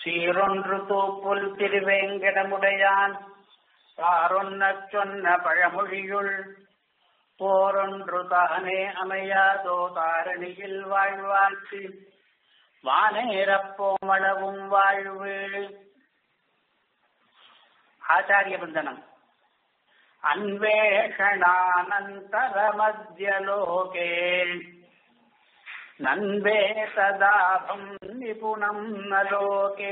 சீரொன்று தூப்புல் திருவேங்கடமுடையான் பாரொன்னச் சொன்ன பழமொழியுள் போரொன்று தானே அமையாதோ தாரணியில் வாழ்வாழ்ச்சி வானேரப்போமளவும் வாழ்வு ஆச்சாரிய பந்தனம் अन्वेषणानन्तरमध्यलोके नन्वे तदाभम् निपुणम् न लोके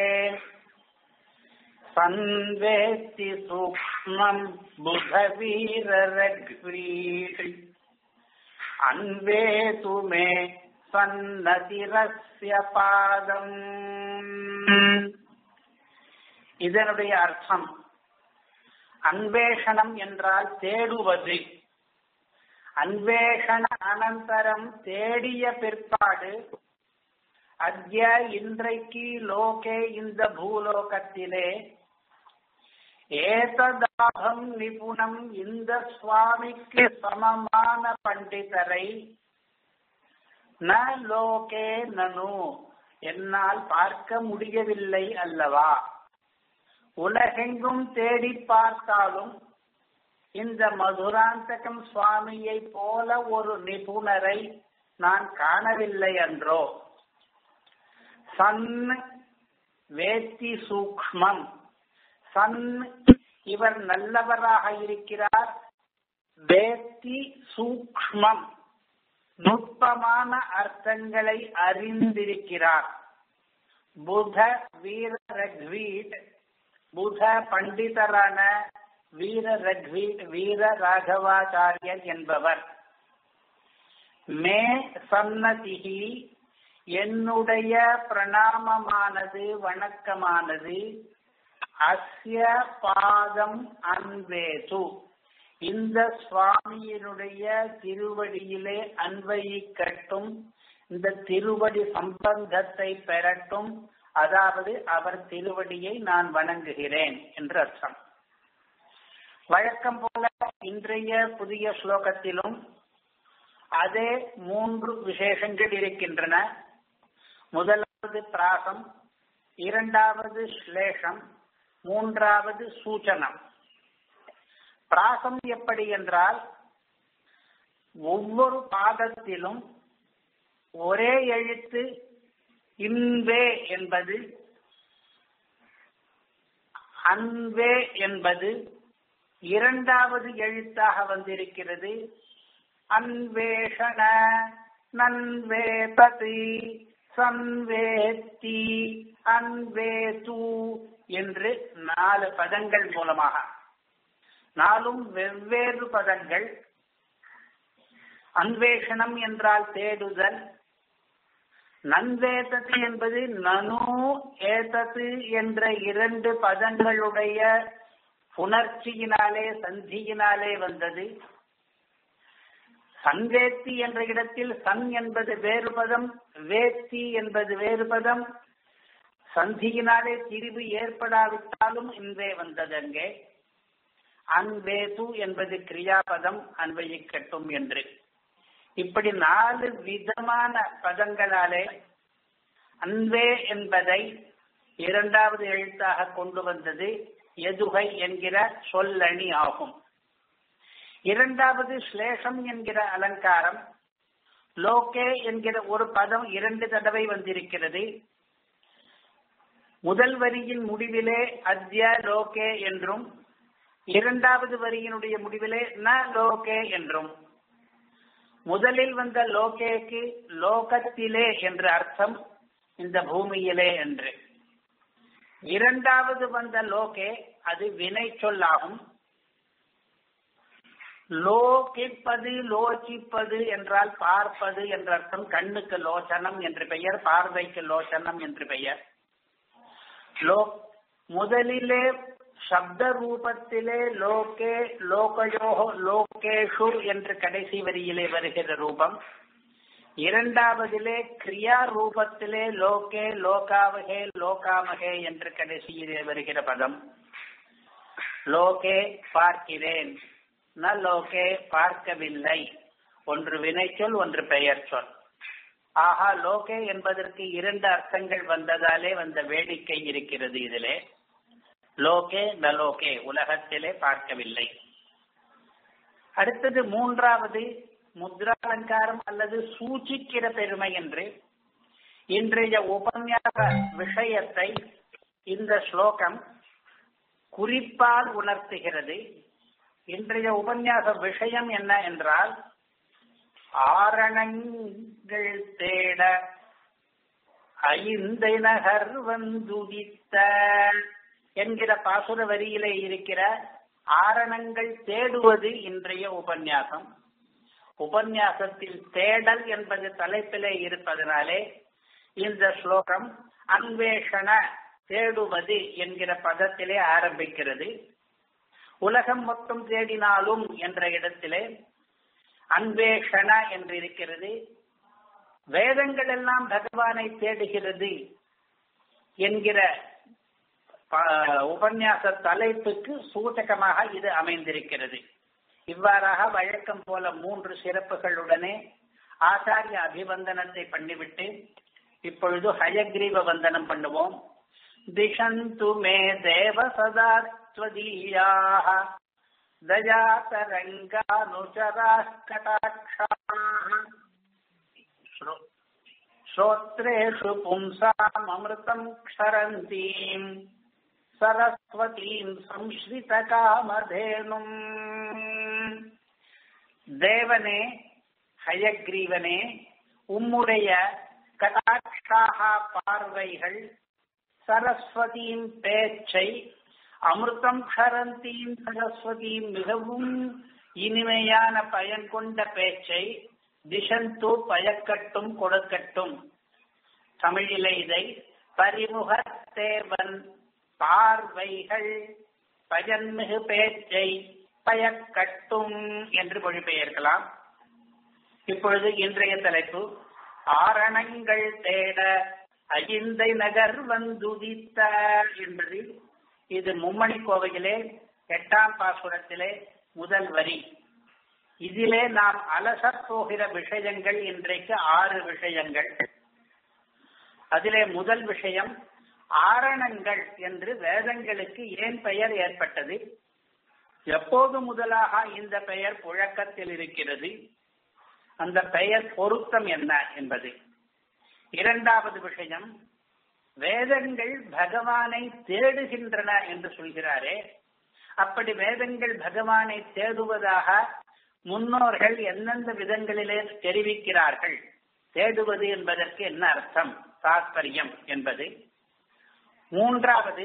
सन्वेत्ति सूक्ष्मम् बुधवीररघ्वीः अन्वेतु मे சன்னதிரஸ்ய பாதம் இதனுடைய அர்த்தம் அன்வேஷணம் என்றால் தேடுவது அன்வேஷண அனந்தரம் தேடிய பிற்பாடு அத்ய இன்றைக்கு லோகே இந்த பூலோகத்திலே ஏததாகம் நிபுணம் இந்த சுவாமிக்கு சமமான பண்டிதரை ந லோகே நனு என்னால் பார்க்க முடியவில்லை அல்லவா உலகெங்கும் தேடி பார்த்தாலும் இந்த மதுராந்தகம் சுவாமியை போல ஒரு நிபுணரை நான் காணவில்லை என்றோ சன் வேத்தி சூக்மம் சன் இவர் நல்லவராக இருக்கிறார் வேத்தி சூக்மம் நுட்பமான அர்த்தங்களை அறிந்திருக்கிறார் புத வீர ரக்வீட் புத பண்டிதரான வீர ரக்வீட் வீர ராகவாச்சாரியர் என்பவர் மே சன்னதிகி என்னுடைய பிரணாமமானது வணக்கமானது அஸ்ய பாதம் அன்வேது இந்த சுவாமியினுடைய திருவடியிலே அன்வயிக்கட்டும் இந்த திருவடி சம்பந்தத்தை பெறட்டும் அதாவது அவர் திருவடியை நான் வணங்குகிறேன் என்று அர்த்தம் வழக்கம் போல இன்றைய புதிய ஸ்லோகத்திலும் அதே மூன்று விசேஷங்கள் இருக்கின்றன முதலாவது பிராசம் இரண்டாவது ஸ்லேஷம் மூன்றாவது சூச்சனம் பிராசம் எப்படி என்றால் ஒவ்வொரு பாதத்திலும் ஒரே எழுத்து இன்வே என்பது அன்வே என்பது இரண்டாவது எழுத்தாக வந்திருக்கிறது அன்வேஷண நன்வேபதி சன்வேத்தி அன்வேது என்று நாலு பதங்கள் மூலமாக நாலும் வெவ்வேறு பதங்கள் அன்வேஷணம் என்றால் தேடுதல் நன்வேதத்து என்பது நனு ஏதத்து என்ற இரண்டு பதங்களுடைய புணர்ச்சியினாலே சந்தியினாலே வந்தது சன்வேத்தி என்ற இடத்தில் சன் என்பது வேறு பதம் வேத்தி என்பது வேறு பதம் சந்தியினாலே திரிவு ஏற்படாவிட்டாலும் இன்றே வந்தது அங்கே அன்வேது என்பது கிரியாபதம் அன்வயிக்கட்டும் என்று இப்படி நாலு விதமான பதங்களாலே அன்பே என்பதை இரண்டாவது எழுத்தாக கொண்டு வந்தது எதுகை என்கிற சொல்லணி ஆகும் இரண்டாவது ஸ்லேஷம் என்கிற அலங்காரம் லோகே என்கிற ஒரு பதம் இரண்டு தடவை வந்திருக்கிறது முதல் வரியின் முடிவிலே அத்ய லோகே என்றும் இரண்டாவது வரியினுடைய முடிவிலே ந லோகே என்றும் முதலில் வந்த லோகேக்கு லோகத்திலே என்று அர்த்தம் இந்த பூமியிலே என்று இரண்டாவது வந்த லோகே அது வினை சொல்லாகும் லோகிப்பது லோசிப்பது என்றால் பார்ப்பது என்ற அர்த்தம் கண்ணுக்கு லோச்சனம் என்று பெயர் பார்வைக்கு லோச்சனம் என்று பெயர் லோ முதலிலே சப்த ரூபத்திலே லோகே லோகயோ லோகேஷு என்று கடைசி வரியிலே வருகிற ரூபம் இரண்டாவதிலே கிரியா ரூபத்திலே லோகே லோகாவகே லோகாமகே என்று கடைசியிலே வருகிற பதம் லோகே பார்க்கிறேன் ந லோகே பார்க்கவில்லை ஒன்று வினைச்சொல் ஒன்று பெயர் சொல் ஆஹா லோகே என்பதற்கு இரண்டு அர்த்தங்கள் வந்ததாலே வந்த வேடிக்கை இருக்கிறது இதிலே லோகே நலோகே உலகத்திலே பார்க்கவில்லை அடுத்தது மூன்றாவது முத்ராலங்காரம் அல்லது சூச்சிக்கிற பெருமை என்று இன்றைய உபன்யாச விஷயத்தை இந்த ஸ்லோகம் குறிப்பால் உணர்த்துகிறது இன்றைய உபன்யாச விஷயம் என்ன என்றால் ஆரணங்கள் தேட ஐந்தை நகர் வந்துதித்த என்கிற பாசுர வரியிலே இருக்கிற ஆரணங்கள் தேடுவது இன்றைய உபன்யாசம் உபன்யாசத்தில் தேடல் என்பது தலைப்பிலே இருப்பதனாலே இந்த ஸ்லோகம் அன்வேஷண தேடுவது என்கிற பதத்திலே ஆரம்பிக்கிறது உலகம் மொத்தம் தேடினாலும் என்ற இடத்திலே அன்வேஷண என்று இருக்கிறது வேதங்கள் எல்லாம் பகவானை தேடுகிறது என்கிற உபன்யாச தலைப்புக்கு சூச்சகமாக இது அமைந்திருக்கிறது இவ்வாறாக வழக்கம் போல மூன்று சிறப்புகளுடனே ஆச்சாரிய அபிவந்தனத்தை பண்ணிவிட்டு இப்பொழுது ஹயக்ரீவ வந்தனம் பண்ணுவோம் திஷந்து மே தேவ சதாத்வதீயாக दयातरङ्गानुचराः कटाक्षाः श्रोत्रेषु पुंसाममृतम् क्षरन्तीम् सरस्वतीम् संश्रितकामधेनुम् தேவனே ஹயக்ரீவனே உம்முடைய கடாட்சாக பார்வைகள் சரஸ்வதியின் பேச்சை அமிர்தம் க்ஷரந்தியும் சரஸ்வதியும் மிகவும் இனிமையான பயன் கொண்ட பேச்சை திசந்து பயக்கட்டும் கொடுக்கட்டும் தமிழிலே இதை பரிமுக தேவன் பார்வைகள் பயன்மிகு பேச்சை பயக்கட்டும் என்று மொழிபெயர்க்கலாம் இப்பொழுது இன்றைய தலைப்பு ஆரணங்கள் தேட அகிந்தை நகர் வந்துதித்த என்பதில் இது மும்மணி கோவையிலே எட்டாம் பாசுரத்திலே முதல் வரி இதிலே நாம் அலசப் போகிற விஷயங்கள் இன்றைக்கு ஆறு விஷயங்கள் அதிலே முதல் விஷயம் ஆரணங்கள் என்று வேதங்களுக்கு ஏன் பெயர் ஏற்பட்டது எப்போது முதலாக இந்த பெயர் புழக்கத்தில் இருக்கிறது அந்த பெயர் பொருத்தம் என்ன என்பது இரண்டாவது விஷயம் வேதங்கள் பகவானை தேடுகின்றன என்று சொல்கிறாரே அப்படி வேதங்கள் பகவானை தேடுவதாக முன்னோர்கள் எந்தெந்த விதங்களிலே தெரிவிக்கிறார்கள் தேடுவது என்பதற்கு என்ன அர்த்தம் தாத்பரியம் என்பது மூன்றாவது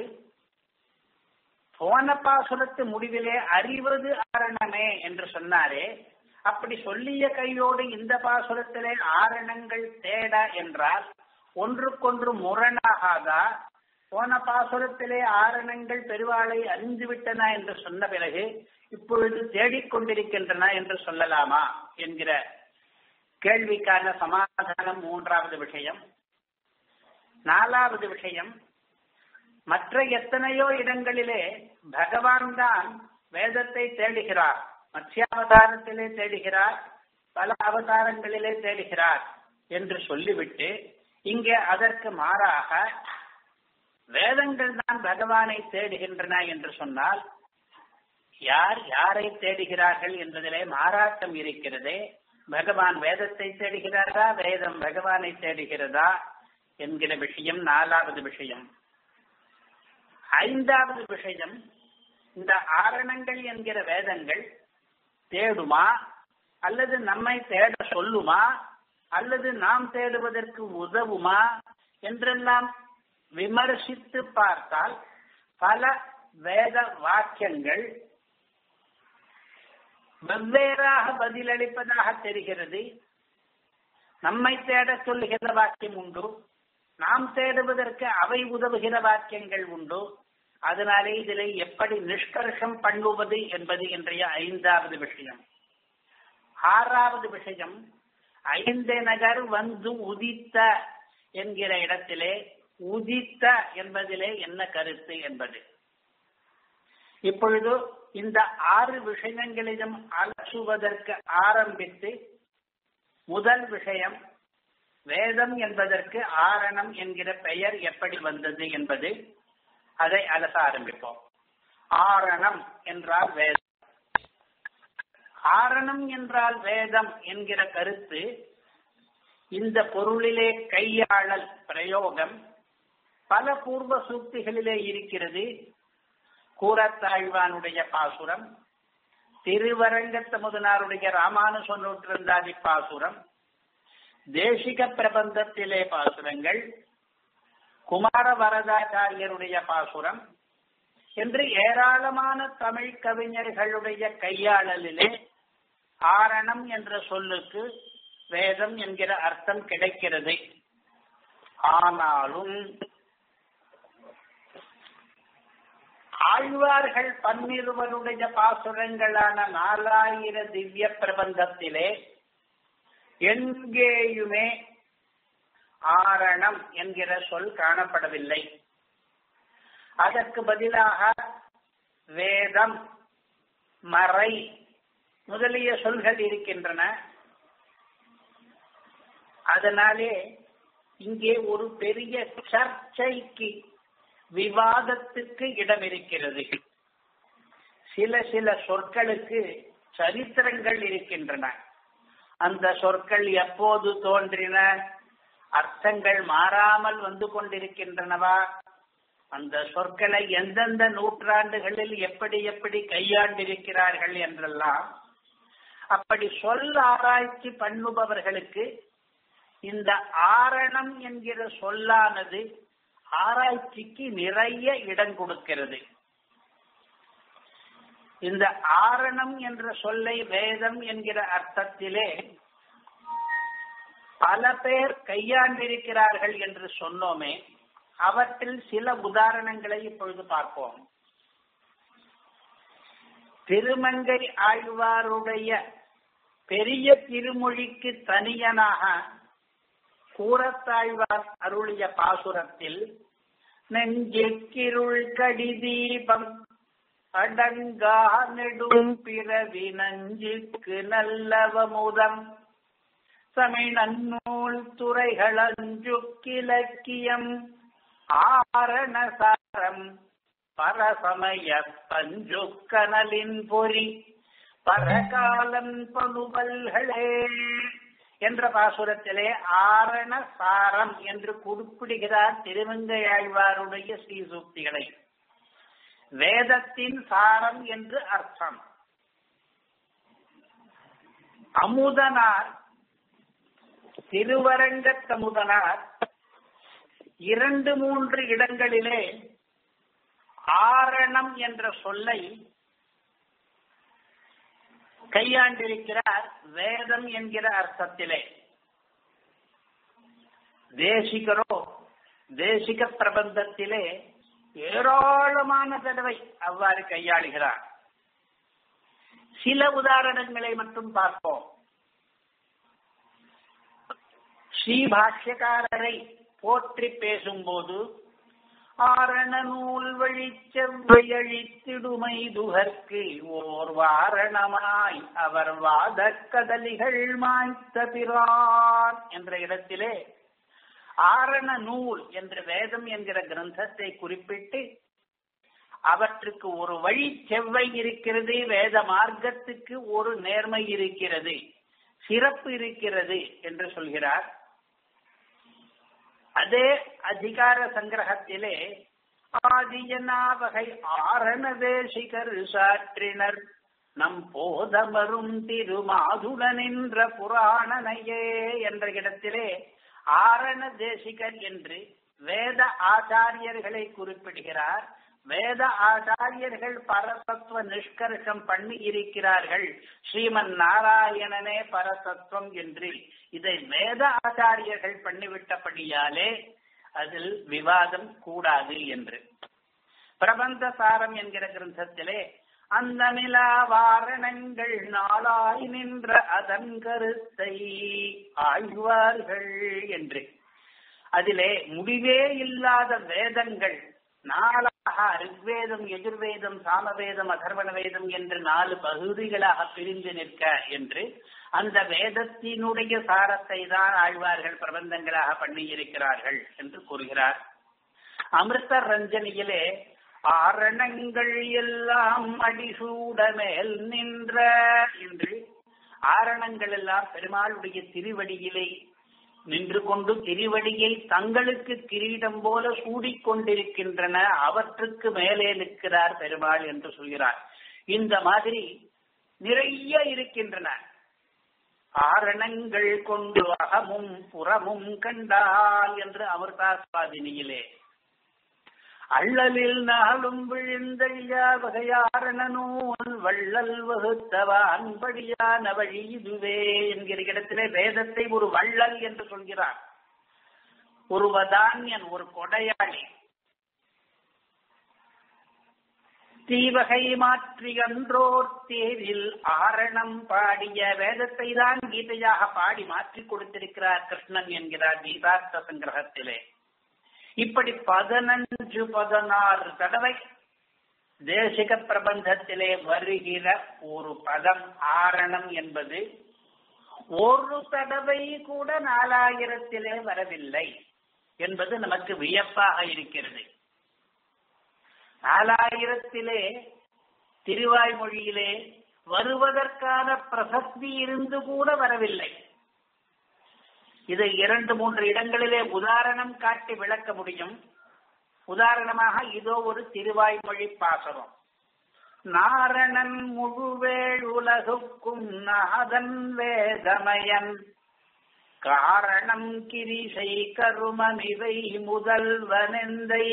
போன பாசுரத்து முடிவிலே அறிவது ஆரணமே என்று சொன்னாரே அப்படி சொல்லிய கையோடு இந்த பாசுரத்திலே ஆரணங்கள் தேட என்றால் ஒன்றுக்கொன்று முரணாகாதா போன பாசுரத்திலே ஆரணங்கள் பெருவாளை அறிந்துவிட்டன என்று சொன்ன பிறகு இப்பொழுது தேடிக்கொண்டிருக்கின்றன என்று சொல்லலாமா என்கிற கேள்விக்கான சமாதானம் மூன்றாவது விஷயம் நாலாவது விஷயம் மற்ற எத்தனையோ இடங்களிலே பகவான் தான் வேதத்தை தேடுகிறார் மத்யாவதாரத்திலே தேடுகிறார் பல அவதாரங்களிலே தேடுகிறார் என்று சொல்லிவிட்டு இங்கே அதற்கு மாறாக வேதங்கள் தான் பகவானை தேடுகின்றன என்று சொன்னால் யார் யாரை தேடுகிறார்கள் என்பதிலே மாறாட்டம் இருக்கிறதே பகவான் வேதத்தை தேடுகிறாரா வேதம் பகவானை தேடுகிறதா என்கிற விஷயம் நாலாவது விஷயம் ஐந்தாவது விஷயம் இந்த ஆரணங்கள் என்கிற வேதங்கள் தேடுமா அல்லது நம்மை தேட சொல்லுமா அல்லது நாம் தேடுவதற்கு உதவுமா என்றெல்லாம் விமர்சித்து பார்த்தால் பல வேத வாக்கியங்கள் வெவ்வேறாக பதிலளிப்பதாக தெரிகிறது நம்மை தேட சொல்லுகிற வாக்கியம் உண்டு நாம் தேடுவதற்கு அவை உதவுகிற வாக்கியங்கள் உண்டு அதனாலே இதில் எப்படி நிஷ்கர்ஷம் பண்ணுவது என்பது இன்றைய ஐந்தாவது விஷயம் ஆறாவது விஷயம் ஐந்து நகர் வந்து உதித்த என்கிற இடத்திலே உதித்த என்பதிலே என்ன கருத்து என்பது இப்பொழுது இந்த ஆறு விஷயங்களிலும் அலசுவதற்கு ஆரம்பித்து முதல் விஷயம் வேதம் என்பதற்கு ஆரணம் என்கிற பெயர் எப்படி வந்தது என்பது அதை அலச ஆரம்பிப்போம் ஆரணம் என்றால் வேதம் ஆரணம் என்றால் வேதம் என்கிற கருத்து இந்த பொருளிலே கையாளல் பிரயோகம் பல பூர்வ சூக்திகளிலே இருக்கிறது கூரத்தாழ்வானுடைய பாசுரம் திருவரங்கத்தமுதனாருடைய ராமானுச நூற்றிருந்தாதி பாசுரம் தேசிக பிரபந்தத்திலே பாசுரங்கள் குமார வரதாச்சாரியருடைய பாசுரம் என்று ஏராளமான தமிழ் கவிஞர்களுடைய கையாளலிலே ஆரணம் என்ற சொல்லுக்கு வேதம் என்கிற அர்த்தம் கிடைக்கிறது ஆனாலும் ஆழ்வார்கள் பன்னிருவருடைய பாசுரங்களான நாலாயிர திவ்ய பிரபந்தத்திலே எங்கேயுமே ஆரணம் என்கிற சொல் காணப்படவில்லை அதற்கு பதிலாக வேதம் மறை முதலிய சொல்கள் இருக்கின்றன அதனாலே இங்கே ஒரு பெரிய சர்ச்சைக்கு விவாதத்துக்கு இடம் இருக்கிறது சில சில சொற்களுக்கு சரித்திரங்கள் இருக்கின்றன அந்த சொற்கள் எப்போது தோன்றின அர்த்தங்கள் மாறாமல் வந்து கொண்டிருக்கின்றனவா அந்த சொற்களை எந்தெந்த நூற்றாண்டுகளில் எப்படி எப்படி கையாண்டிருக்கிறார்கள் என்றெல்லாம் அப்படி சொல் ஆராய்ச்சி பண்ணுபவர்களுக்கு இந்த ஆரணம் என்கிற சொல்லானது ஆராய்ச்சிக்கு நிறைய இடம் கொடுக்கிறது இந்த ஆரணம் என்ற சொல்லை வேதம் என்கிற அர்த்தத்திலே பல பேர் கையாண்டிருக்கிறார்கள் என்று சொன்னோமே அவற்றில் சில உதாரணங்களை இப்பொழுது பார்ப்போம் திருமங்கை ஆழ்வாருடைய பெரிய திருமொழிக்கு தனியனாக கூறத்தாழ்வார் அருளிய பாசுரத்தில் நெஞ்சுக்கிருள் கடி தீபம் அடங்கா நெடும் பிறவி நஞ்சுக்கு நல்லவமுதம் தமிழன்னூல் துறைகள் அஞ்சுக்கிலக்கியம் ஆரணசாரம் பரசமய பஞ்சுக்கனலின் பொறி பரகாலன் பனுவல்களே என்ற பாசுரத்திலே ஆரண சாரம் என்று குறிப்பிடுகிறார் திருமங்கையாழ்வாருடைய ஸ்ரீசூக்திகளை வேதத்தின் சாரம் என்று அர்த்தம் அமுதனார் திருவரங்கத்தமுதனார் இரண்டு மூன்று இடங்களிலே ஆரணம் என்ற சொல்லை கையாண்டிருக்கிறார் வேதம் என்கிற அர்த்தத்திலே தேசிகரோ தேசிக பிரபந்தத்திலே ஏராளமான தடவை அவ்வாறு கையாளுகிறார் சில உதாரணங்களை மட்டும் பார்ப்போம் ஸ்ரீபாஷ்யக்காரரை போற்றி பேசும்போது ஆரண நூல் வழிச்செவ்வையழித்திடுமை துகர்க்கு ஓர் வாரணமாய் அவர் வாத கதலிகள் மாய்த்த பிரான் என்ற இடத்திலே ஆரண நூல் என்ற வேதம் என்கிற கிரந்தத்தை குறிப்பிட்டு அவற்றுக்கு ஒரு வழி செவ்வை இருக்கிறது வேத மார்க்கத்துக்கு ஒரு நேர்மை இருக்கிறது சிறப்பு இருக்கிறது என்று சொல்கிறார் அதே அதிகார சங்கிரகத்திலே ஆதியனா வகை ஆரண தேசிகர் சாற்றினர் நம் போதமரும் திருமாதுடன் என்ற புராணனையே என்ற இடத்திலே ஆரண தேசிகர் என்று வேத ஆச்சாரியர்களை குறிப்பிடுகிறார் வேத ஆச்சாரியர்கள் பரதத்துவ நிஷ்கர்ஷம் பண்ணி இருக்கிறார்கள் ஸ்ரீமன் நாராயணனே பரதத்துவம் என்று இதை வேத ஆச்சாரியர்கள் பண்ணிவிட்டபடியாலே அதில் விவாதம் கூடாது என்று பிரபந்த சாரம் என்கிற கிரந்தத்திலே அந்த நிலா வாரணங்கள் நாளாய் நின்ற அதன் கருத்தை ஆழ்வார்கள் என்று அதிலே முடிவே இல்லாத வேதங்கள் நாளாக ரிக்வேதம் எதிர்வேதம் சாமவேதம் அதர்வண வேதம் என்று நாலு பகுதிகளாக பிரிந்து நிற்க என்று அந்த வேதத்தினுடைய சாரத்தை தான் ஆழ்வார்கள் பிரபந்தங்களாக பண்ணியிருக்கிறார்கள் என்று கூறுகிறார் அமிர்த ரஞ்சனியிலே ஆரணங்கள் எல்லாம் அடிசூட மேல் நின்ற என்று ஆரணங்கள் எல்லாம் பெருமாளுடைய திருவடியிலே நின்று கொண்டு திருவடியை தங்களுக்கு கிரீடம் போல சூடிக்கொண்டிருக்கின்றன அவற்றுக்கு மேலே நிற்கிறார் பெருமாள் என்று சொல்கிறார் இந்த மாதிரி நிறைய இருக்கின்றன ஆரணங்கள் கொண்டு அகமும் புறமும் கண்டால் என்று அமிர்தாஸ்வாதினியிலே அள்ளலில் நாளும் விழுந்தழியா வகையாரணனூன் வள்ளல் வகுத்தவான் படியான வழி இதுவே என்கிற இடத்திலே வேதத்தை ஒரு வள்ளல் என்று சொல்கிறார் ஒரு வதான்யன் ஒரு கொடையாளி தீவகை மாற்றி அன்றோர் தேரில் ஆரணம் பாடிய வேதத்தை தான் கீதையாக பாடி மாற்றி கொடுத்திருக்கிறார் கிருஷ்ணன் என்கிறார் கீதார்த்த சங்கிரகத்திலே இப்படி பதினஞ்சு பதினாறு தடவை தேசிக பிரபந்தத்திலே வருகிற ஒரு பதம் ஆரணம் என்பது ஒரு தடவை கூட நாலாயிரத்திலே வரவில்லை என்பது நமக்கு வியப்பாக இருக்கிறது நாலாயிரத்திலே திருவாய்மொழியிலே வருவதற்கான பிரசக்தி இருந்து கூட வரவில்லை இதை இரண்டு மூன்று இடங்களிலே உதாரணம் காட்டி விளக்க முடியும் உதாரணமாக இதோ ஒரு திருவாய்மொழி பாசனம் நாரணன் முழுவேள் உலகுக்கும் நாதன் வேதமயன் காரணம் கிரிசை கருமமிவை முதல்வனெந்தை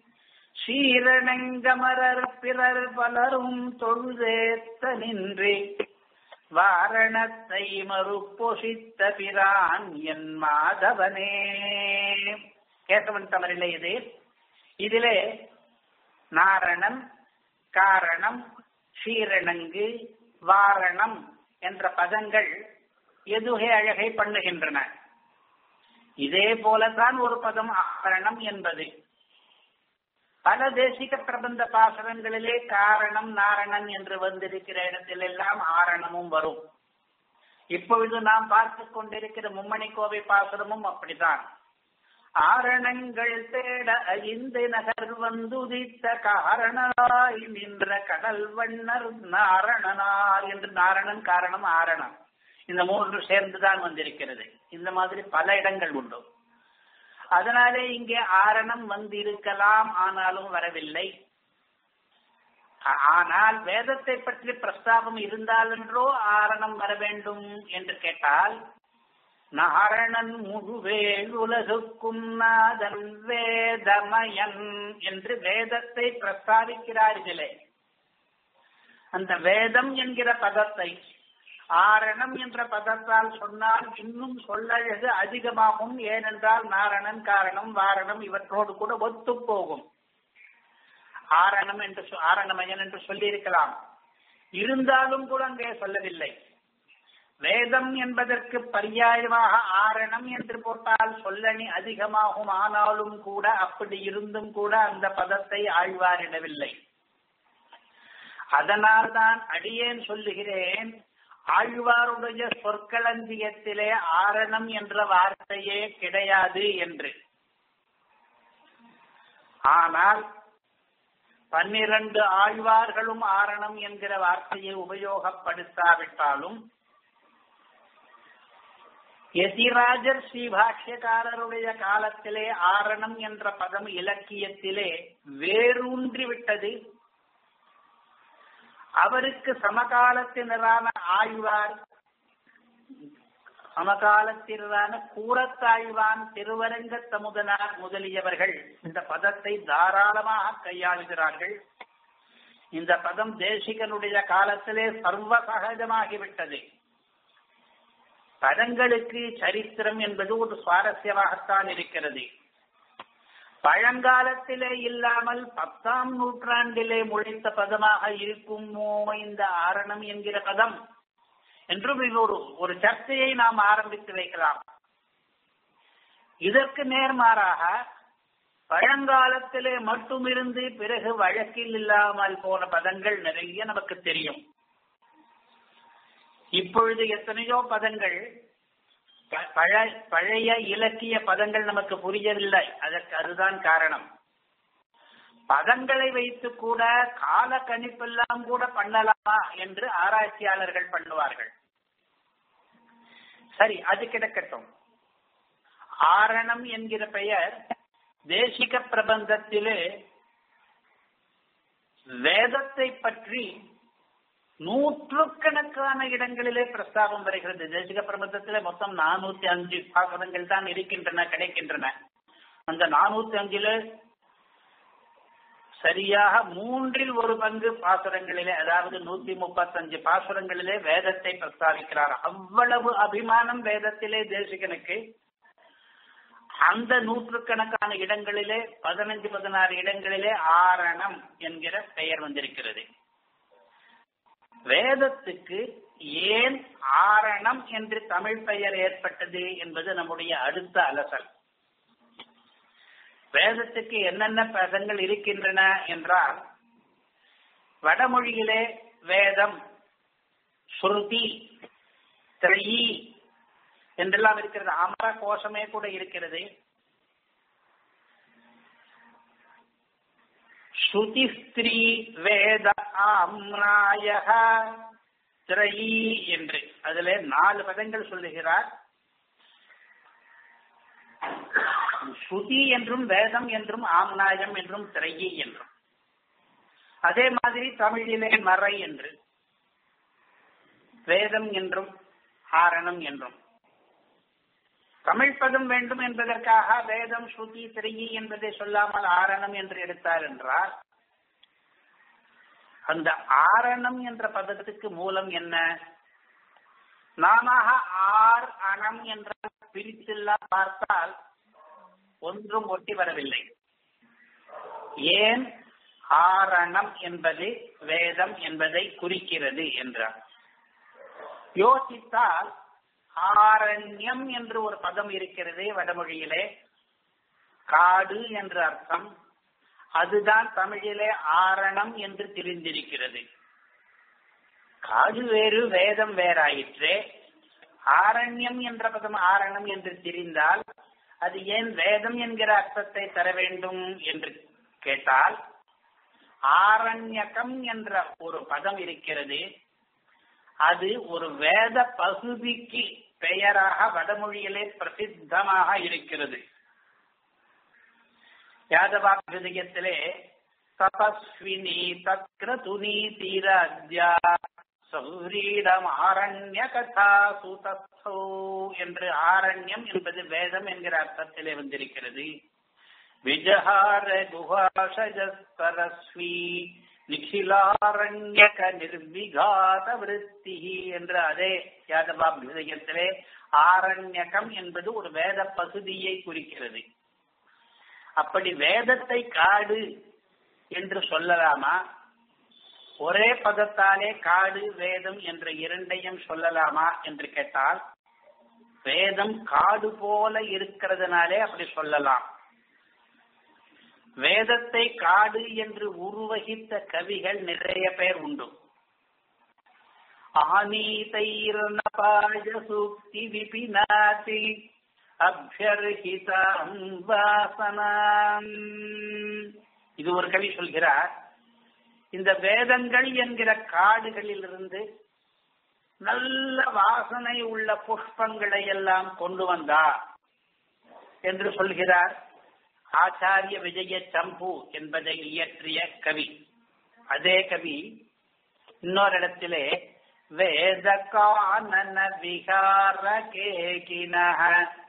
சீரணங்கமரர் பிறர் பலரும் தொழுதேத்த நின்றே வாரணத்தை மறுப்பொசித்த பிரான் என் மாதவனே கேசவன் தமிழிலே இது இதிலே நாரணன் காரணம் ஷீரணங்கு வாரணம் என்ற பதங்கள் எதுகை அழகை பண்ணுகின்றன இதே போலதான் ஒரு பதம் ஆரணம் என்பது பல தேசிக பிரபந்த பாசனங்களிலே காரணம் நாரணன் என்று வந்திருக்கிற இடத்திலெல்லாம் ஆரணமும் வரும் இப்பொழுது நாம் பார்த்து கொண்டிருக்கிற மும்மணி கோவை பாசனமும் அப்படித்தான் ஆரணங்கள் தேட ஐந்து நகர் வந்துதித்த காரணாய் நின்ற கடல் வண்ணர் நாரணனார் என்று நாரணன் காரணம் ஆரணம் இந்த மூன்று சேர்ந்துதான் வந்திருக்கிறது இந்த மாதிரி பல இடங்கள் உண்டு அதனாலே இங்கே ஆரணம் வந்திருக்கலாம் ஆனாலும் வரவில்லை ஆனால் வேதத்தை பற்றி பிரஸ்தாபம் இருந்தாலென்றோ ஆரணம் வர வேண்டும் என்று கேட்டால் நாரணன் முழுவேல் உலகுக்கும் நாதன் வேதமயன் என்று வேதத்தை பிரஸ்தாபிக்கிறார் இதிலே அந்த வேதம் என்கிற பதத்தை ஆரணம் என்ற பதத்தால் சொன்னால் இன்னும் சொல்லழகு அதிகமாகும் ஏனென்றால் நாரணன் காரணம் வாரணம் இவற்றோடு கூட ஒத்து போகும் ஆரணம் என்று ஆரணமயன் என்று சொல்லியிருக்கலாம் இருந்தாலும் கூட அங்கே சொல்லவில்லை வேதம் என்பதற்கு பரியாயமாக ஆரணம் என்று போட்டால் சொல்லணி அதிகமாகும் ஆனாலும் கூட அப்படி இருந்தும் கூட அந்த பதத்தை ஆழ்வாரிடவில்லை அதனால்தான் அடியேன் சொல்லுகிறேன் ஆழ்வாருடைய சொற்களஞ்சியத்திலே ஆரணம் என்ற வார்த்தையே கிடையாது என்று ஆனால் பன்னிரண்டு ஆழ்வார்களும் ஆரணம் என்கிற வார்த்தையை உபயோகப்படுத்தாவிட்டாலும் எதிராஜர் ஸ்ரீபாஷ்யக்காரருடைய காலத்திலே ஆரணம் என்ற பதம் இலக்கியத்திலே வேரூன்றி விட்டது அவருக்கு சமகாலத்தினரான ஆழ்வார் சமகாலத்தினரான கூரத்தாழ்வான் திருவரங்க தமுதனார் முதலியவர்கள் இந்த பதத்தை தாராளமாக கையாளுகிறார்கள் இந்த பதம் தேசிகனுடைய காலத்திலே சர்வ சகஜமாகிவிட்டது பதங்களுக்கு சரித்திரம் என்பது ஒரு சுவாரஸ்யமாகத்தான் இருக்கிறது பழங்காலத்திலே இல்லாமல் பத்தாம் நூற்றாண்டிலே முளைத்த பதமாக இருக்குமோ இந்த ஆரணம் என்கிற பதம் என்றும் இது ஒரு ஒரு சர்ச்சையை நாம் ஆரம்பித்து வைக்கலாம் இதற்கு நேர்மாறாக பழங்காலத்திலே மட்டும் இருந்து பிறகு வழக்கில் இல்லாமல் போன பதங்கள் நிறைய நமக்கு தெரியும் இப்பொழுது எத்தனையோ பதங்கள் பழ பழைய இலக்கிய பதங்கள் நமக்கு புரியவில்லை அதற்கு அதுதான் காரணம் பதங்களை வைத்து கூட கால கணிப்பெல்லாம் கூட பண்ணலாமா என்று ஆராய்ச்சியாளர்கள் பண்ணுவார்கள் சரி அது கிடக்கட்டும் ஆரணம் என்கிற பெயர் தேசிக பிரபந்தத்திலே வேதத்தை பற்றி நூற்றுக்கணக்கான இடங்களிலே பிரஸ்தாபம் வருகிறது தேசிக பிரபந்தத்திலே மொத்தம் நானூத்தி அஞ்சு பாசனங்கள் தான் இருக்கின்றன கிடைக்கின்றன அந்த நானூத்தி அஞ்சுல சரியாக மூன்றில் ஒரு பங்கு பாசுரங்களிலே அதாவது நூத்தி முப்பத்தஞ்சு பாசுரங்களிலே வேதத்தை பிரஸ்தாபிக்கிறார் அவ்வளவு அபிமானம் வேதத்திலே தேசிகனுக்கு அந்த நூற்றுக்கணக்கான இடங்களிலே பதினஞ்சு பதினாறு இடங்களிலே ஆரணம் என்கிற பெயர் வந்திருக்கிறது வேதத்துக்கு ஏன் ஆரணம் என்று தமிழ் பெயர் ஏற்பட்டது என்பது நம்முடைய அடுத்த அலசல் வேதத்துக்கு என்னென்ன பதங்கள் இருக்கின்றன என்றால் வடமொழியிலே வேதம் ஸ்ருதி திரையி என்றெல்லாம் இருக்கிறது அமர கோஷமே கூட இருக்கிறது ஸ்ருதி ஸ்திரீ வேத ஆம்ராய திரையி என்று அதிலே நாலு பதங்கள் சொல்லுகிறார் ஸ்ருதி என்றும் வேதம் என்றும் ஆம்நாயம் என்றும் திரையி என்றும் அதே மாதிரி தமிழிலே மறை என்று வேதம் என்றும் ஆரணம் என்றும் தமிழ் பதம் வேண்டும் என்பதற்காக வேதம் ஸ்ருதி திரையி என்பதை சொல்லாமல் ஆரணம் என்று எடுத்தார் என்றால் அந்த ஆரணம் என்ற பதத்துக்கு மூலம் என்ன நாம ஆர் அணம் என்ற பிரித்தெல்லாம் பார்த்தால் ஒன்றும் ஒட்டி வரவில்லை ஏன் ஆரணம் என்பது வேதம் என்பதை குறிக்கிறது என்றார் யோசித்தால் ஆரண்யம் என்று ஒரு பதம் இருக்கிறது வடமொழியிலே காடு என்ற அர்த்தம் அதுதான் தமிழிலே ஆரணம் என்று தெரிந்திருக்கிறது காடு வேறு வேதம் வேறாயிற்றே ஆரண்யம் என்ற பதம் ஆரணம் என்று தெரிந்தால் அது ஏன் வேதம் என்கிற அர்த்தத்தை தர வேண்டும் என்று கேட்டால் ஆரண்யகம் என்ற ஒரு பதம் இருக்கிறது அது ஒரு வேத பகுதிக்கு பெயராக வடமொழியிலே பிரசித்தமாக இருக்கிறது யாதவாபிதயத்திலே தபஸ்வினி தக்ரதுனி தீரத்யா சௌரீடம் ஆரண்ய கதா சுதஸ்தோ என்று ஆரண்யம் என்பது வேதம் என்கிற அர்த்தத்திலே வந்திருக்கிறது விஜஹார குஹாஷரஸ்வி நிখিலாரண்யக நிர்விகாத விருத்தி என்று அதே யாதவாபிதயத்திலே ஆரண்யகம் என்பது ஒரு வேத பகுதியை குறிக்கிறது அப்படி வேதத்தை காடு என்று சொல்லலாமா ஒரே பதத்தாலே காடு வேதம் என்ற இரண்டையும் சொல்லலாமா என்று கேட்டால் வேதம் காடு போல இருக்கிறதுனாலே அப்படி சொல்லலாம் வேதத்தை காடு என்று உருவகித்த கவிகள் நிறைய பேர் உண்டு ஆனீதைர்னபாய சூக்தி விபினாதி அபியர்ஹிதாம் வாசனாம் இது ஒரு கவி சொல்கிறார் இந்த வேதங்கள் என்கிற காடுகளிலிருந்து நல்ல வாசனை உள்ள புஷ்பங்களை எல்லாம் கொண்டு வந்தார் என்று சொல்கிறார் ஆச்சாரிய விஜய சம்பு என்பதை இயற்றிய கவி அதே கவி இன்னொரு இடத்திலே வேத கானன விகார கேகினஹ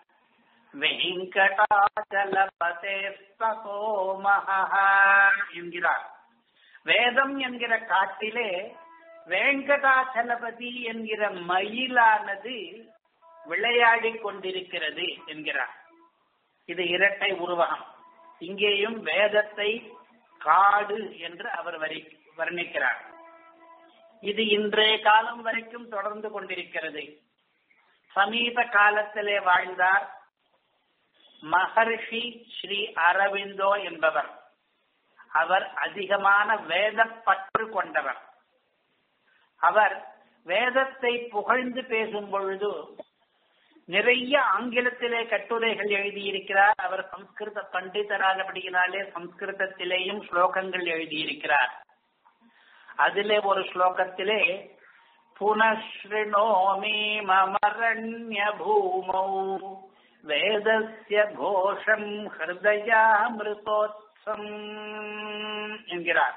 வெங்கடாச்சலபதேஸ்தோமஹ என்கிறார் வேதம் என்கிற காட்டிலே வேங்கடாச்சலபதி என்கிற மயிலானது விளையாடி கொண்டிருக்கிறது என்கிறார் இது இரட்டை உருவகம் இங்கேயும் வேதத்தை காடு என்று அவர் வரி வர்ணிக்கிறார் இது இன்றைய காலம் வரைக்கும் தொடர்ந்து கொண்டிருக்கிறது சமீப காலத்திலே வாழ்ந்தார் மகர்ஷி ஸ்ரீ அரவிந்தோ என்பவர் அவர் அதிகமான வேத பற்று கொண்டவர் அவர் வேதத்தை புகழ்ந்து பேசும் பொழுது நிறைய ஆங்கிலத்திலே கட்டுரைகள் எழுதியிருக்கிறார் அவர் சம்ஸ்கிருத பண்டிதரானபடியினாலே சம்ஸ்கிருதத்திலேயும் ஸ்லோகங்கள் எழுதியிருக்கிறார் அதிலே ஒரு ஸ்லோகத்திலே புனஸ்ருணோமி மமரண்ய பூமௌ வேதஸ்ய கோஷம் ஹிருதயாமிருதோத்சம் என்கிறார்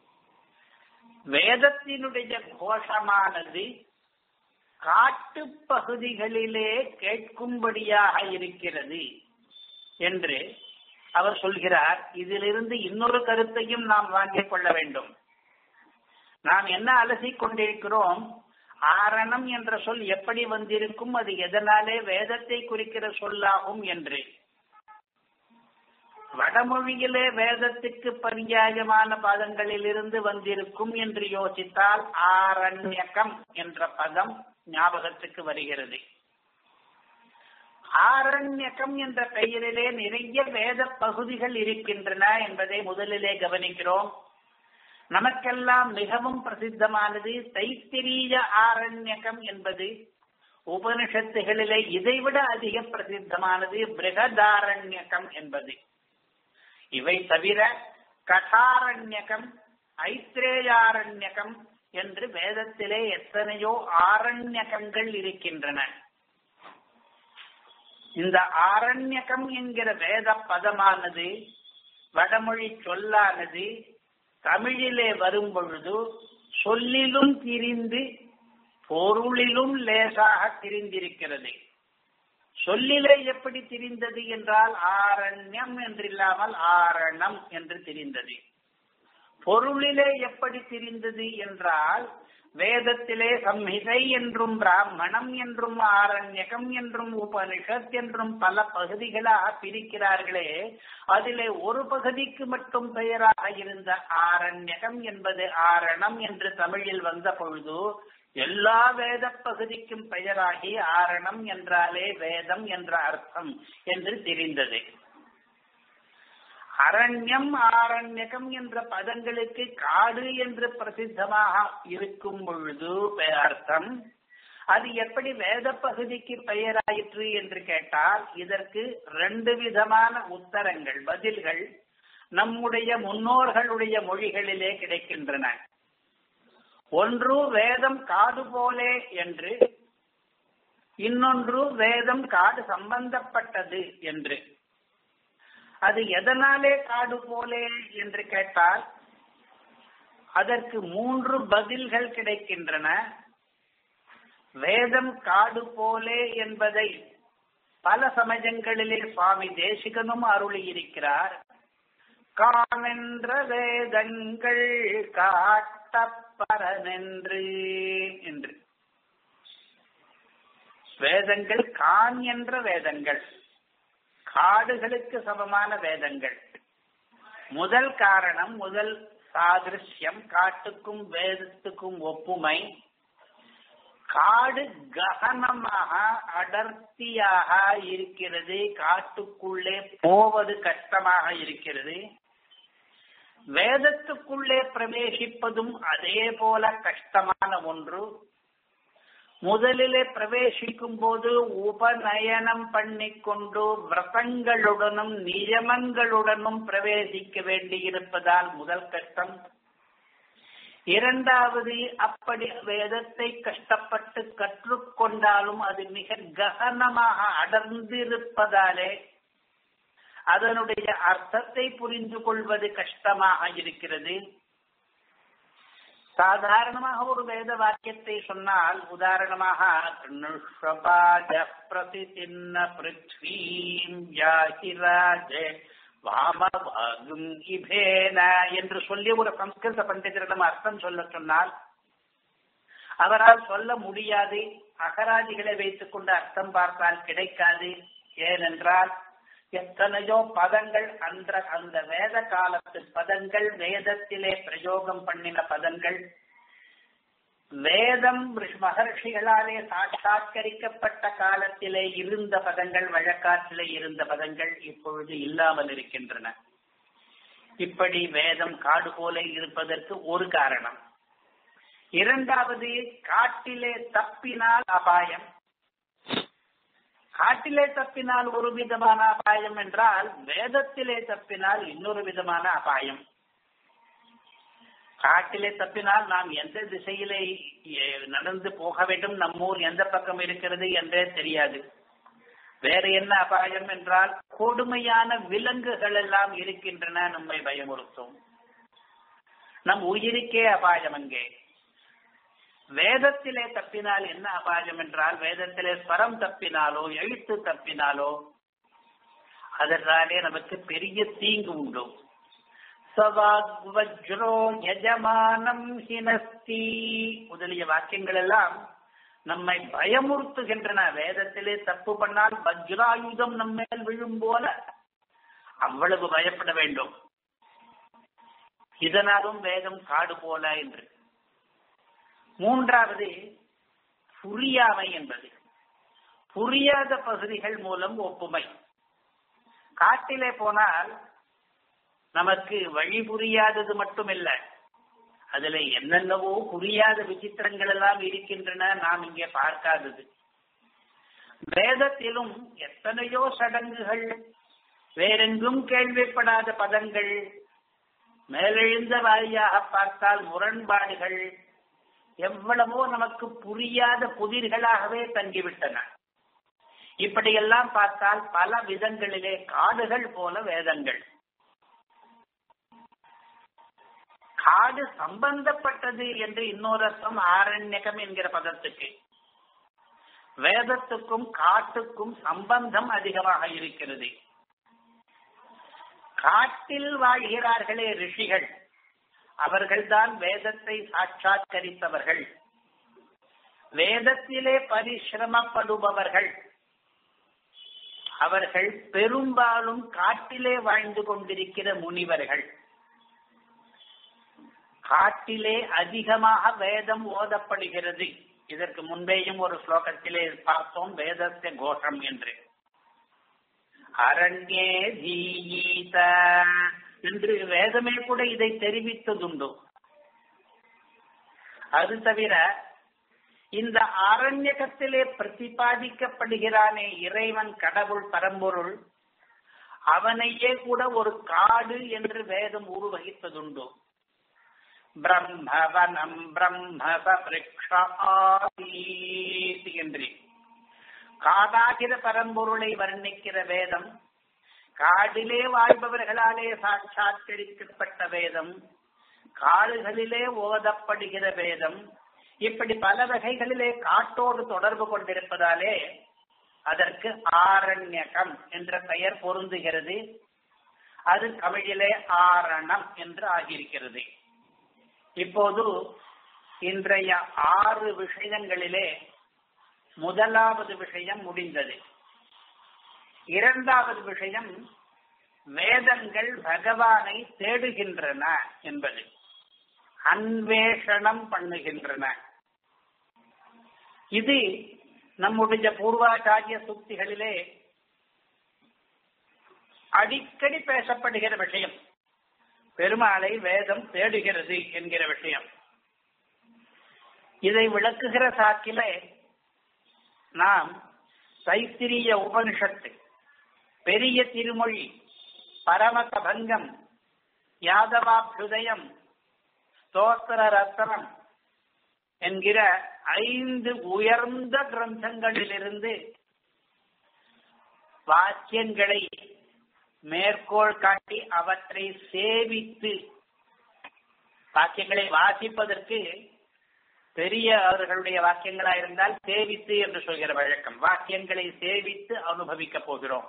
வேதத்தினுடைய கோஷமானது காட்டு பகுதிகளிலே கேட்கும்படியாக இருக்கிறது என்று அவர் சொல்கிறார் இதிலிருந்து இன்னொரு கருத்தையும் நாம் வாங்கிக் கொள்ள வேண்டும் நாம் என்ன அலசிக் கொண்டிருக்கிறோம் ஆரணம் என்ற சொல் எப்படி வந்திருக்கும் அது எதனாலே வேதத்தை குறிக்கிற சொல்லாகும் என்று வடமொழியிலே வேதத்துக்கு பரியாயமான பதங்களிலிருந்து வந்திருக்கும் என்று யோசித்தால் ஆரண்யகம் என்ற பதம் ஞாபகத்துக்கு வருகிறது ஆரண்யகம் என்ற பெயரிலே நிறைய வேத பகுதிகள் இருக்கின்றன என்பதை முதலிலே கவனிக்கிறோம் நமக்கெல்லாம் மிகவும் பிரசித்தமானது தைத்திரிய ஆரண்யகம் என்பது உபனிஷத்துகளிலே இதைவிட அதிக பிரசித்தமானது பிருகதாரண்யகம் என்பது இவை தவிர கடாரண்யகம் ஐத்ரேயாரண்யகம் என்று வேதத்திலே எத்தனையோ ஆரண்யகங்கள் இருக்கின்றன இந்த ஆரண்யகம் என்கிற வேத பதமானது வடமொழி சொல்லானது தமிழிலே வரும் பொழுது சொல்லிலும் திரிந்து பொருளிலும் லேசாக திரிந்திருக்கிறது சொல்லிலே எப்படி திரிந்தது என்றால் ஆரண்யம் என்றில்லாமல் ஆரணம் என்று திரிந்தது பொருளிலே எப்படி திரிந்தது என்றால் வேதத்திலே சம்ஹிதை என்றும் பிராமணம் என்றும் ஆரண்யகம் என்றும் உபனிஷத் என்றும் பல பகுதிகளாக பிரிக்கிறார்களே அதிலே ஒரு பகுதிக்கு மட்டும் பெயராக இருந்த ஆரண்யகம் என்பது ஆரணம் என்று தமிழில் வந்த பொழுது எல்லா வேத பகுதிக்கும் பெயராகி ஆரணம் என்றாலே வேதம் என்ற அர்த்தம் என்று தெரிந்தது அரண்யம் ஆரண்யகம் என்ற பதங்களுக்கு காடு என்று பிரசித்தமாக இருக்கும் பொழுது அர்த்தம் அது எப்படி வேத பகுதிக்கு பெயராயிற்று என்று கேட்டால் இதற்கு ரெண்டு விதமான உத்தரங்கள் பதில்கள் நம்முடைய முன்னோர்களுடைய மொழிகளிலே கிடைக்கின்றன ஒன்று வேதம் காடு போலே என்று இன்னொன்று வேதம் காடு சம்பந்தப்பட்டது என்று அது எதனாலே காடு போலே என்று கேட்டால் அதற்கு மூன்று பதில்கள் கிடைக்கின்றன வேதம் காடு போலே என்பதை பல சமயங்களிலே சுவாமி தேசிகனும் அருளியிருக்கிறார் காமென்ற வேதங்கள் காட்டப்பரனென்று என்று வேதங்கள் கான் என்ற வேதங்கள் காடுகளுக்கு சமமான வேதங்கள் முதல் காரணம் முதல் சாதிருஷ்யம் காட்டுக்கும் வேதத்துக்கும் ஒப்புமை காடு ககனமாக அடர்த்தியாக இருக்கிறது காட்டுக்குள்ளே போவது கஷ்டமாக இருக்கிறது வேதத்துக்குள்ளே பிரவேசிப்பதும் அதே போல கஷ்டமான ஒன்று முதலிலே பிரவேசிக்கும் போது உபநயனம் பண்ணிக்கொண்டு விரதங்களுடனும் நியமங்களுடனும் பிரவேசிக்க வேண்டியிருப்பதால் முதல் கஷ்டம் இரண்டாவது அப்படி வேதத்தை கஷ்டப்பட்டு கற்றுக்கொண்டாலும் அது மிக ககனமாக அடர்ந்திருப்பதாலே அதனுடைய அர்த்தத்தை புரிந்து கொள்வது கஷ்டமாக இருக்கிறது சாதாரணமாக ஒரு வேத வாக்கியத்தை சொன்னால் உதாரணமாக பிரதிதின்ன பிருத்வீம் ஜாகிராஜே வாமபாகும் இபேன என்று சொல்லி ஒரு சம்ஸ்கிருத பண்டிதரிடம் அர்த்தம் சொல்ல சொன்னால் அவரால் சொல்ல முடியாது அகராதிகளை வைத்துக் கொண்டு அர்த்தம் பார்த்தால் கிடைக்காது ஏனென்றால் எத்தனையோ பதங்கள் அந்த அந்த வேத காலத்து பதங்கள் வேதத்திலே பிரயோகம் பண்ணின பதங்கள் வேதம் மகர்ஷிகளாலே சாட்சாத்கரிக்கப்பட்ட காலத்திலே இருந்த பதங்கள் வழக்காற்றிலே இருந்த பதங்கள் இப்பொழுது இல்லாமல் இருக்கின்றன இப்படி வேதம் காடு போல இருப்பதற்கு ஒரு காரணம் இரண்டாவது காட்டிலே தப்பினால் அபாயம் காட்டிலே தப்பினால் ஒரு விதமான அபாயம் என்றால் வேதத்திலே தப்பினால் இன்னொரு விதமான அபாயம் காட்டிலே தப்பினால் நாம் எந்த திசையிலே நடந்து போக வேண்டும் நம்மூர் எந்த பக்கம் இருக்கிறது என்றே தெரியாது வேற என்ன அபாயம் என்றால் கொடுமையான விலங்குகள் எல்லாம் இருக்கின்றன நம்மை பயமுறுத்தும் நம் உயிருக்கே அபாயம் அங்கே வேதத்திலே தப்பினால் என்ன அபாயம் என்றால் வேதத்திலே ஸ்வரம் தப்பினாலோ எழுத்து தப்பினாலோ அதனாலே நமக்கு பெரிய தீங்கு உண்டு சவாக்வஜ்ரோ யஜமானம் ஹினஸ்தி முதலிய வாக்கியங்கள் எல்லாம் நம்மை பயமுறுத்துகின்றன வேதத்திலே தப்பு பண்ணால் வஜ்ராயுதம் நம்ம மேல் விழும் போல அவ்வளவு பயப்பட வேண்டும் இதனாலும் வேதம் காடு போல என்று மூன்றாவது புரியாமை என்பது புரியாத பகுதிகள் மூலம் ஒப்புமை காட்டிலே போனால் நமக்கு வழி புரியாதது மட்டுமில்ல அதுல என்னென்னவோ புரியாத விசித்திரங்கள் எல்லாம் இருக்கின்றன நாம் இங்கே பார்க்காதது வேதத்திலும் எத்தனையோ சடங்குகள் வேறெங்கும் கேள்விப்படாத பதங்கள் மேலெழுந்த வாரியாக பார்த்தால் முரண்பாடுகள் எவ்வளவோ நமக்கு புரியாத புதிர்களாகவே தங்கிவிட்டன இப்படியெல்லாம் பார்த்தால் பல விதங்களிலே காடுகள் போல வேதங்கள் காடு சம்பந்தப்பட்டது என்று இன்னொரு அர்த்தம் ஆரண்யகம் என்கிற பதத்துக்கு வேதத்துக்கும் காட்டுக்கும் சம்பந்தம் அதிகமாக இருக்கிறது காட்டில் வாழ்கிறார்களே ரிஷிகள் அவர்கள்தான் வேதத்தை சாட்சாத்கரித்தவர்கள் வேதத்திலே பரிசிரமப்படுபவர்கள் அவர்கள் பெரும்பாலும் காட்டிலே வாழ்ந்து கொண்டிருக்கிற முனிவர்கள் காட்டிலே அதிகமாக வேதம் ஓதப்படுகிறது இதற்கு முன்பேயும் ஒரு ஸ்லோகத்திலே பார்த்தோம் வேதத்தை கோஷம் என்று அரண்யே தீயீத என்று வேதமே கூட இதை தெரிவித்ததுண்டு அது தவிர இந்த ஆரண்யகத்திலே பிரதிபாதிக்கப்படுகிறானே இறைவன் கடவுள் பரம்பொருள் அவனையே கூட ஒரு காடு என்று வேதம் உருவகித்ததுண்டு பிரம்மவனம் பிரம்ம என்று காடாகிற பரம்பொருளை வர்ணிக்கிற வேதம் காடிலே வாழ்பவர்களாலே சாட்சாத்கரிக்கப்பட்ட வேதம் காடுகளிலே ஓதப்படுகிற வேதம் இப்படி பல வகைகளிலே காட்டோடு தொடர்பு கொண்டிருப்பதாலே அதற்கு ஆரண்யகம் என்ற பெயர் பொருந்துகிறது அது தமிழிலே ஆரணம் என்று ஆகியிருக்கிறது இப்போது இன்றைய ஆறு விஷயங்களிலே முதலாவது விஷயம் முடிந்தது இரண்டாவது விஷயம் வேதங்கள் பகவானை தேடுகின்றன என்பது அன்வேஷணம் பண்ணுகின்றன இது நம்முடைய பூர்வாச்சாரிய சுக்திகளிலே அடிக்கடி பேசப்படுகிற விஷயம் பெருமாளை வேதம் தேடுகிறது என்கிற விஷயம் இதை விளக்குகிற சாக்கிலே நாம் தைத்திரிய உபனிஷத்து பெரிய திருமொழி பரமகபங்கம் யாதவாபியுதயம் ஸ்தோத்திர ரத்னம் என்கிற ஐந்து உயர்ந்த கிரந்தங்களிலிருந்து வாக்கியங்களை மேற்கோள் காட்டி அவற்றை சேவித்து வாக்கியங்களை வாசிப்பதற்கு பெரிய அவர்களுடைய வாக்கியங்களா இருந்தால் சேவித்து என்று சொல்கிற வழக்கம் வாக்கியங்களை சேவித்து அனுபவிக்க போகிறோம்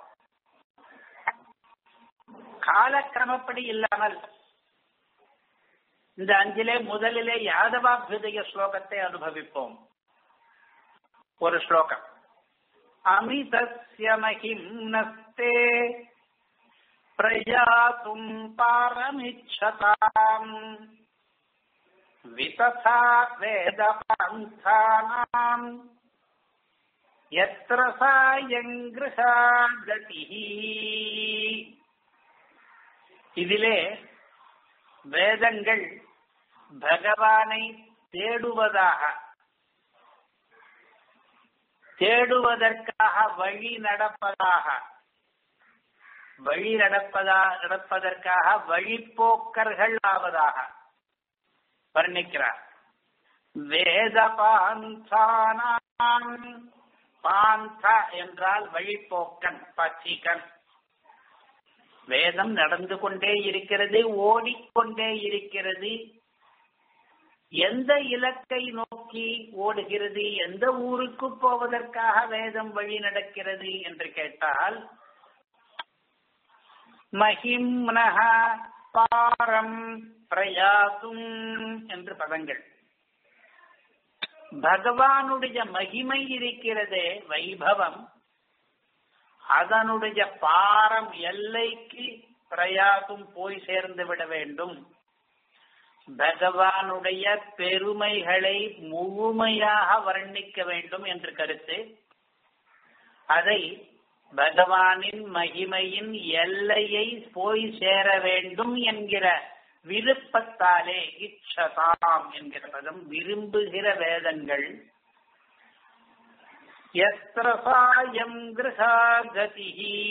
காலக்கிரமப்படி இல்லாமல் இந்த அஞ்சிலே முதலிலே யாதவாபியுதய ஸ்லோகத்தை அனுபவிப்போம் ஒரு ஸ்லோகம் அமிதஸ்ய மகிம்னஸ்தே பிரயாத்தும் பாரமிச்சதாம் விததா வேதபந்தானாம் எத்திர சாயங்கிருஷா கதிஹி இதிலே வேதங்கள் பகவானை தேடுவதாக தேடுவதற்காக வழி நடப்பதாக வழி நடப்பதா நடப்பதற்காக வழிப்போக்கர்கள் ஆவதாக வர்ணிக்கிறார் வேத பாந்தானாம் பாந்தா என்றால் வழிப்போக்கன் பச்சிகன் வேதம் நடந்து கொண்டே இருக்கிறது ஓடிக்கொண்டே இருக்கிறது எந்த இலக்கை நோக்கி ஓடுகிறது எந்த ஊருக்கு போவதற்காக வேதம் வழி நடக்கிறது என்று கேட்டால் மகிம்னஹ பாரம் பிரயாத்தும் என்று பதங்கள் பகவானுடைய மகிமை இருக்கிறதே வைபவம் அதனுடைய பாரம் எல்லைக்கு பிரயாசும் போய் சேர்ந்து விட வேண்டும் பகவானுடைய பெருமைகளை முழுமையாக வர்ணிக்க வேண்டும் என்று கருத்து அதை பகவானின் மகிமையின் எல்லையை போய் சேர வேண்டும் என்கிற விருப்பத்தாலே இச்சதாம் என்கிற பதம் விரும்புகிற வேதங்கள் எத்திரசாயம் கிரகாகதி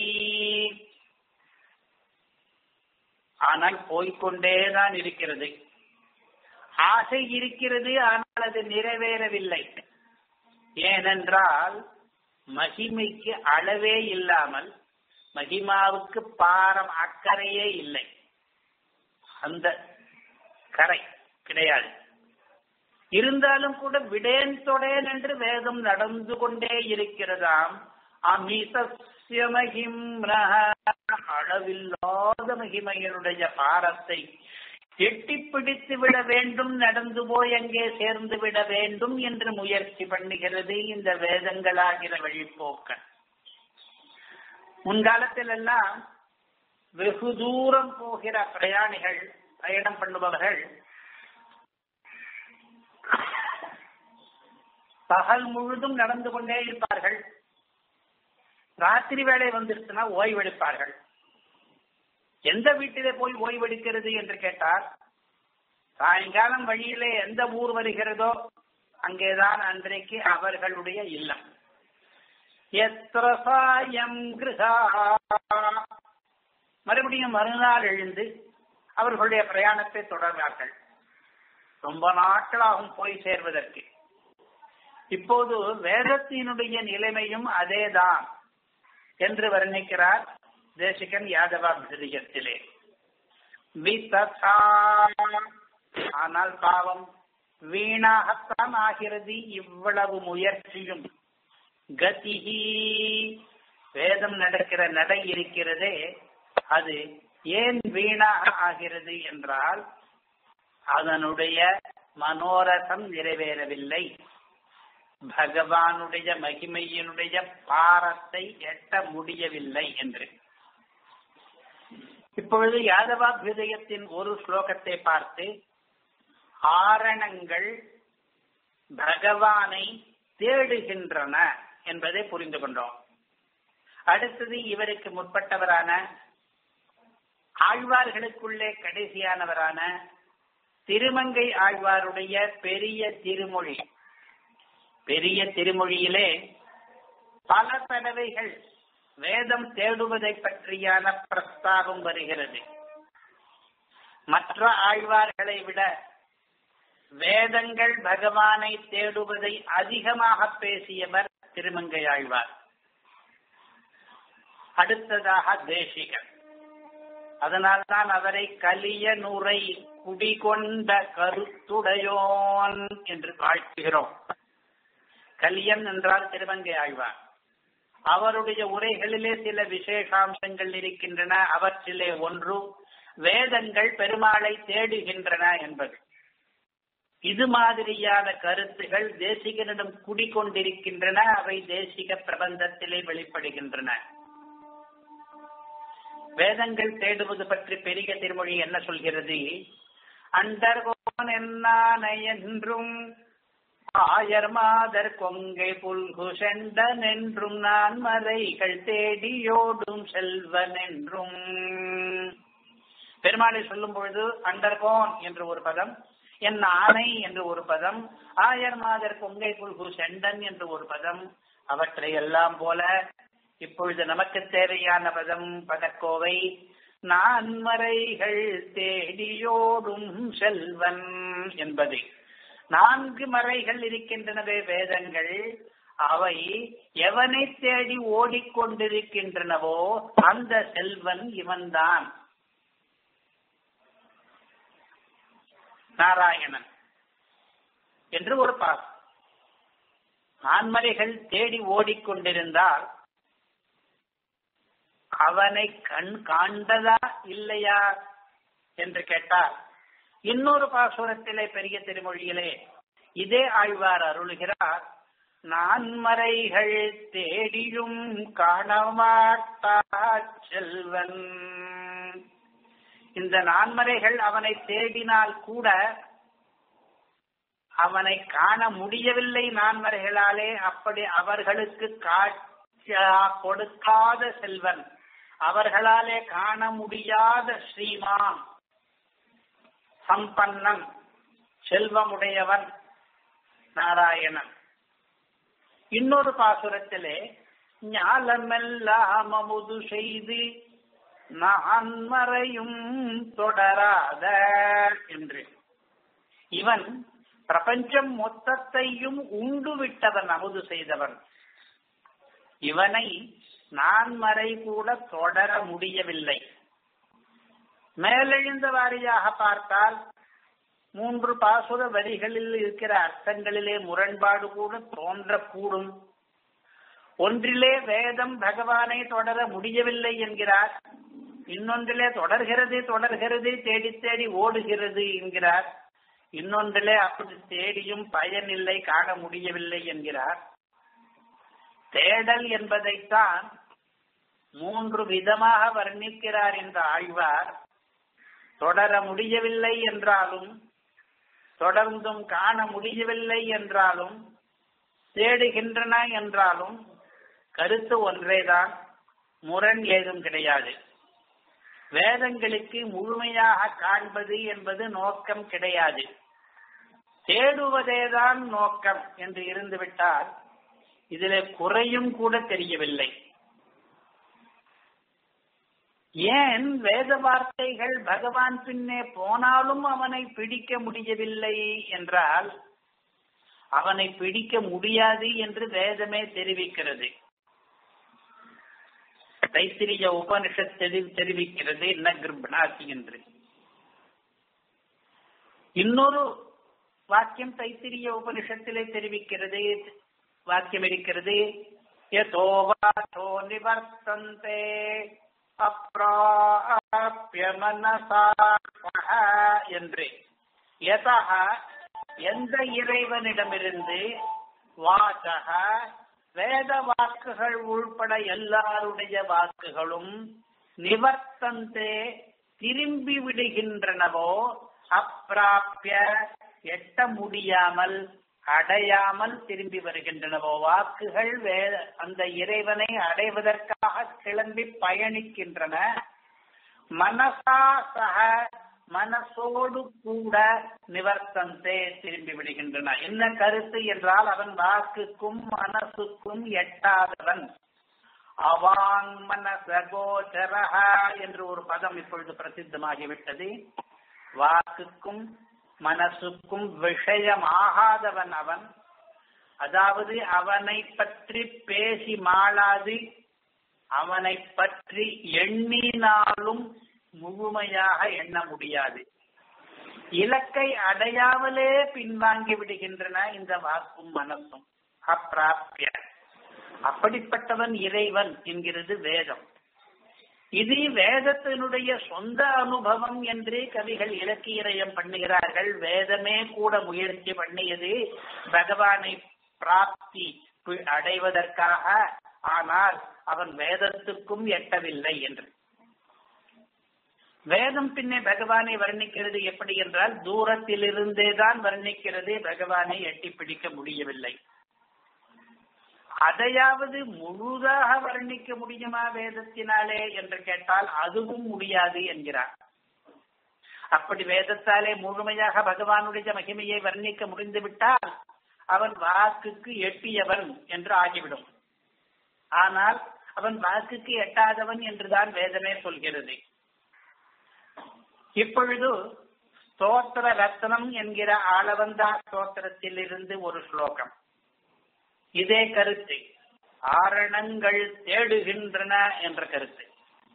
ஆனால் போய்கொண்டேதான் இருக்கிறது ஆசை இருக்கிறது ஆனால் அது நிறைவேறவில்லை ஏனென்றால் மகிமைக்கு அளவே இல்லாமல் மகிமாவுக்கு பாரம் அக்கறையே இல்லை அந்த கரை கிடையாது இருந்தாலும் கூட விடேன் தொடேன் என்று வேதம் நடந்து கொண்டே இருக்கிறதாம் அமிதஸ்ய மகிம்ரஹ அளவில்லாத மகிமையினுடைய பாரத்தை எட்டி பிடித்து விட வேண்டும் நடந்து போய் அங்கே சேர்ந்து விட வேண்டும் என்று முயற்சி பண்ணுகிறது இந்த வேதங்களாகிற வழிப்போக்கன் முன்காலத்தில் எல்லாம் வெகு தூரம் போகிற பிரயாணிகள் பயணம் பண்ணுபவர்கள் பகல் முழுதும் நடந்து கொண்டே இருப்பார்கள் ராத்திரி வேலை வந்துருச்சுன்னா ஓய்வெடுப்பார்கள் எந்த வீட்டிலே போய் ஓய்வெடுக்கிறது என்று கேட்டால் சாயங்காலம் வழியிலே எந்த ஊர் வருகிறதோ அங்கேதான் அன்றைக்கு அவர்களுடைய இல்லம் எத்திர சாயம் கிருஹா மறுபடியும் மறுநாள் எழுந்து அவர்களுடைய பிரயாணத்தை தொடர்வார்கள் ரொம்ப நாட்களாகும் போய் சேர்வதற்கு இப்போது வேதத்தினுடைய நிலைமையும் அதேதான் என்று வர்ணிக்கிறார் தேசிகன் யாதவாபிஷேகத்திலே விததா ஆனால் பாவம் வீணாகத்தான் ஆகிறது இவ்வளவு முயற்சியும் கதிகி வேதம் நடக்கிற நடை இருக்கிறதே அது ஏன் வீணாக ஆகிறது என்றால் அதனுடைய மனோரதம் நிறைவேறவில்லை பகவானுடைய மகிமையினுடைய பாரத்தை எட்ட முடியவில்லை என்று இப்பொழுது யாதவாபியுதயத்தின் ஒரு ஸ்லோகத்தை பார்த்து ஆரணங்கள் பகவானை தேடுகின்றன என்பதை புரிந்து கொண்டோம் அடுத்தது இவருக்கு முற்பட்டவரான ஆழ்வார்களுக்குள்ளே கடைசியானவரான திருமங்கை ஆழ்வாருடைய பெரிய திருமொழி பெரிய திருமொழியிலே பல தடவைகள் வேதம் தேடுவதை பற்றியான பிரஸ்தாபம் வருகிறது மற்ற ஆழ்வார்களை விட வேதங்கள் பகவானை தேடுவதை அதிகமாக பேசியவர் திருமங்கை ஆழ்வார் அடுத்ததாக தேசிகன் அதனால்தான் அவரை கலிய நுரை குடிகொண்ட கருத்துடையோன் என்று வாழ்த்துகிறோம் கலியன் என்றால் திருமங்கை ஆழ்வார் அவருடைய உரைகளிலே சில விசேஷாம்சங்கள் இருக்கின்றன அவற்றிலே ஒன்று வேதங்கள் பெருமாளை தேடுகின்றன என்பது இது மாதிரியான கருத்துகள் தேசிகனிடம் குடிக்கொண்டிருக்கின்றன அவை தேசிக பிரபந்தத்திலே வெளிப்படுகின்றன வேதங்கள் தேடுவது பற்றி பெரிய திருமொழி என்ன சொல்கிறது அண்டர்கோன் என்னான என்றும் ஆயர் மாதர் கொங்கை புல்கு செண்டன் என்றும் நான் மறைகள் தேடியோடும் செல்வன் என்றும் பெருமாளை சொல்லும் பொழுது அண்டர்கோன் என்று ஒரு பதம் என் ஆணை என்று ஒரு பதம் ஆயர் மாதர் கொங்கை குல்கு செண்டன் என்று ஒரு பதம் அவற்றை எல்லாம் போல இப்பொழுது நமக்கு தேவையான பதம் பதக்கோவை நான்மறைகள் தேடியோடும் செல்வன் என்பது நான்கு மறைகள் இருக்கின்றனவே வேதங்கள் அவை எவனை தேடி ஓடிக்கொண்டிருக்கின்றனவோ அந்த செல்வன் இவன்தான் நாராயணன் என்று ஒரு பாஸ் ஆண்மறைகள் தேடி ஓடிக்கொண்டிருந்தால் அவனை கண் காண்டதா இல்லையா என்று கேட்டால் இன்னொரு பாசுரத்திலே பெரிய திருமொழியிலே இதே ஆழ்வார் அருளுகிறார் நான்மறைகள் தேடியும் காணமாட்டா செல்வன் இந்த நான்மறைகள் அவனை தேடினால் கூட அவனை காண முடியவில்லை நான்மறைகளாலே அப்படி அவர்களுக்கு காட்சியா கொடுக்காத செல்வன் அவர்களாலே காண முடியாத ஸ்ரீமான் சம்பன்னன் செல்வமுடையவன் நாராயணன் இன்னொரு பாசுரத்திலே ஞாலமெல்லாம் அமுது செய்து நான் மறையும் தொடராத என்று இவன் பிரபஞ்சம் மொத்தத்தையும் உண்டு விட்டவன் அமுது செய்தவன் இவனை நான் மறை கூட தொடர முடியவில்லை மேலெழுந்த வாரியாக பார்த்தால் மூன்று பாசுர வரிகளில் இருக்கிற அர்த்தங்களிலே முரண்பாடு கூட தோன்றக்கூடும் ஒன்றிலே வேதம் பகவானை தொடர முடியவில்லை என்கிறார் இன்னொன்றிலே தொடர்கிறது தொடர்கிறது தேடி தேடி ஓடுகிறது என்கிறார் இன்னொன்றிலே அப்படி தேடியும் பயனில்லை காண முடியவில்லை என்கிறார் தேடல் என்பதைத்தான் மூன்று விதமாக வர்ணிக்கிறார் என்ற ஆழ்வார் தொடர முடியவில்லை என்றாலும் தொடர்ந்தும் காண முடியவில்லை என்றாலும் தேடுகின்றன என்றாலும் கருத்து ஒன்றேதான் முரண் ஏதும் கிடையாது வேதங்களுக்கு முழுமையாக காண்பது என்பது நோக்கம் கிடையாது தேடுவதேதான் நோக்கம் என்று இருந்துவிட்டால் இதிலே குறையும் கூட தெரியவில்லை ஏன் வேத வார்த்தைகள் பகவான் பின்னே போனாலும் அவனை பிடிக்க முடியவில்லை என்றால் அவனை பிடிக்க முடியாது என்று வேதமே தெரிவிக்கிறது தைத்திரிய உபனிஷத் தெரிவிக்கிறது என்ன கிருப்னாசி என்று இன்னொரு வாக்கியம் தைத்திரிய உபனிஷத்திலே தெரிவிக்கிறது வாக்கியம் இருக்கிறது யதோ வாசோ நிவர்த்தந்தே அப்ராப்ய மனசா என்று யதா எந்த இறைவனிடமிருந்து வாசக வேத வாக்குகள் உள்பட எல்லாருடைய வாக்குகளும் நிவர்த்தந்தே திரும்பி விடுகின்றனவோ அப்பிராப்பிய எட்ட முடியாமல் அடையாமல் திரும்பி வருகின்றனவோ வாக்குகள் வேத அந்த இறைவனை அடைவதற்காக கிளம்பி பயணிக்கின்றன மனசா சக மனசோடு கூட நிவர்த்தந்தே திரும்பி விடுகின்றன என்ன கருத்து என்றால் அவன் வாக்குக்கும் மனசுக்கும் எட்டாதவன் அவாங் மனசகோச்சரஹ என்று ஒரு பதம் இப்பொழுது பிரசித்தமாகிவிட்டது வாக்குக்கும் மனசுக்கும் விஷயமாகாதவன் அவன் அதாவது அவனை பற்றி பேசி மாளாது அவனை பற்றி எண்ணினாலும் முழுமையாக எண்ண முடியாது இலக்கை அடையாமலே பின்வாங்கி விடுகின்றன இந்த வாக்கும் மனசும் அப்பிராப்பிய அப்படிப்பட்டவன் இறைவன் என்கிறது வேதம் இது வேதத்தினுடைய சொந்த அனுபவம் என்று கவிகள் இலக்கியரயம் பண்ணுகிறார்கள் வேதமே கூட முயற்சி பண்ணியது பகவானை பிராப்தி அடைவதற்காக ஆனால் அவன் வேதத்துக்கும் எட்டவில்லை என்று வேதம் பின்னே பகவானை வர்ணிக்கிறது எப்படி என்றால் தூரத்திலிருந்தே தான் வர்ணிக்கிறது பகவானை எட்டி பிடிக்க முடியவில்லை அதையாவது முழுதாக வர்ணிக்க முடியுமா வேதத்தினாலே என்று கேட்டால் அதுவும் முடியாது என்கிறார் அப்படி வேதத்தாலே முழுமையாக பகவானுடைய மகிமையை வர்ணிக்க முடிந்து விட்டால் அவன் வாக்குக்கு எட்டியவன் என்று ஆகிவிடும் ஆனால் அவன் வாக்குக்கு எட்டாதவன் என்றுதான் வேதமே சொல்கிறது இப்பொழுது ஸ்தோத்திர ரத்னம் என்கிற ஆளவந்தா ஸ்தோத்திரத்தில் இருந்து ஒரு ஸ்லோகம் இதே கருத்து ஆரணங்கள் தேடுகின்றன என்ற கருத்து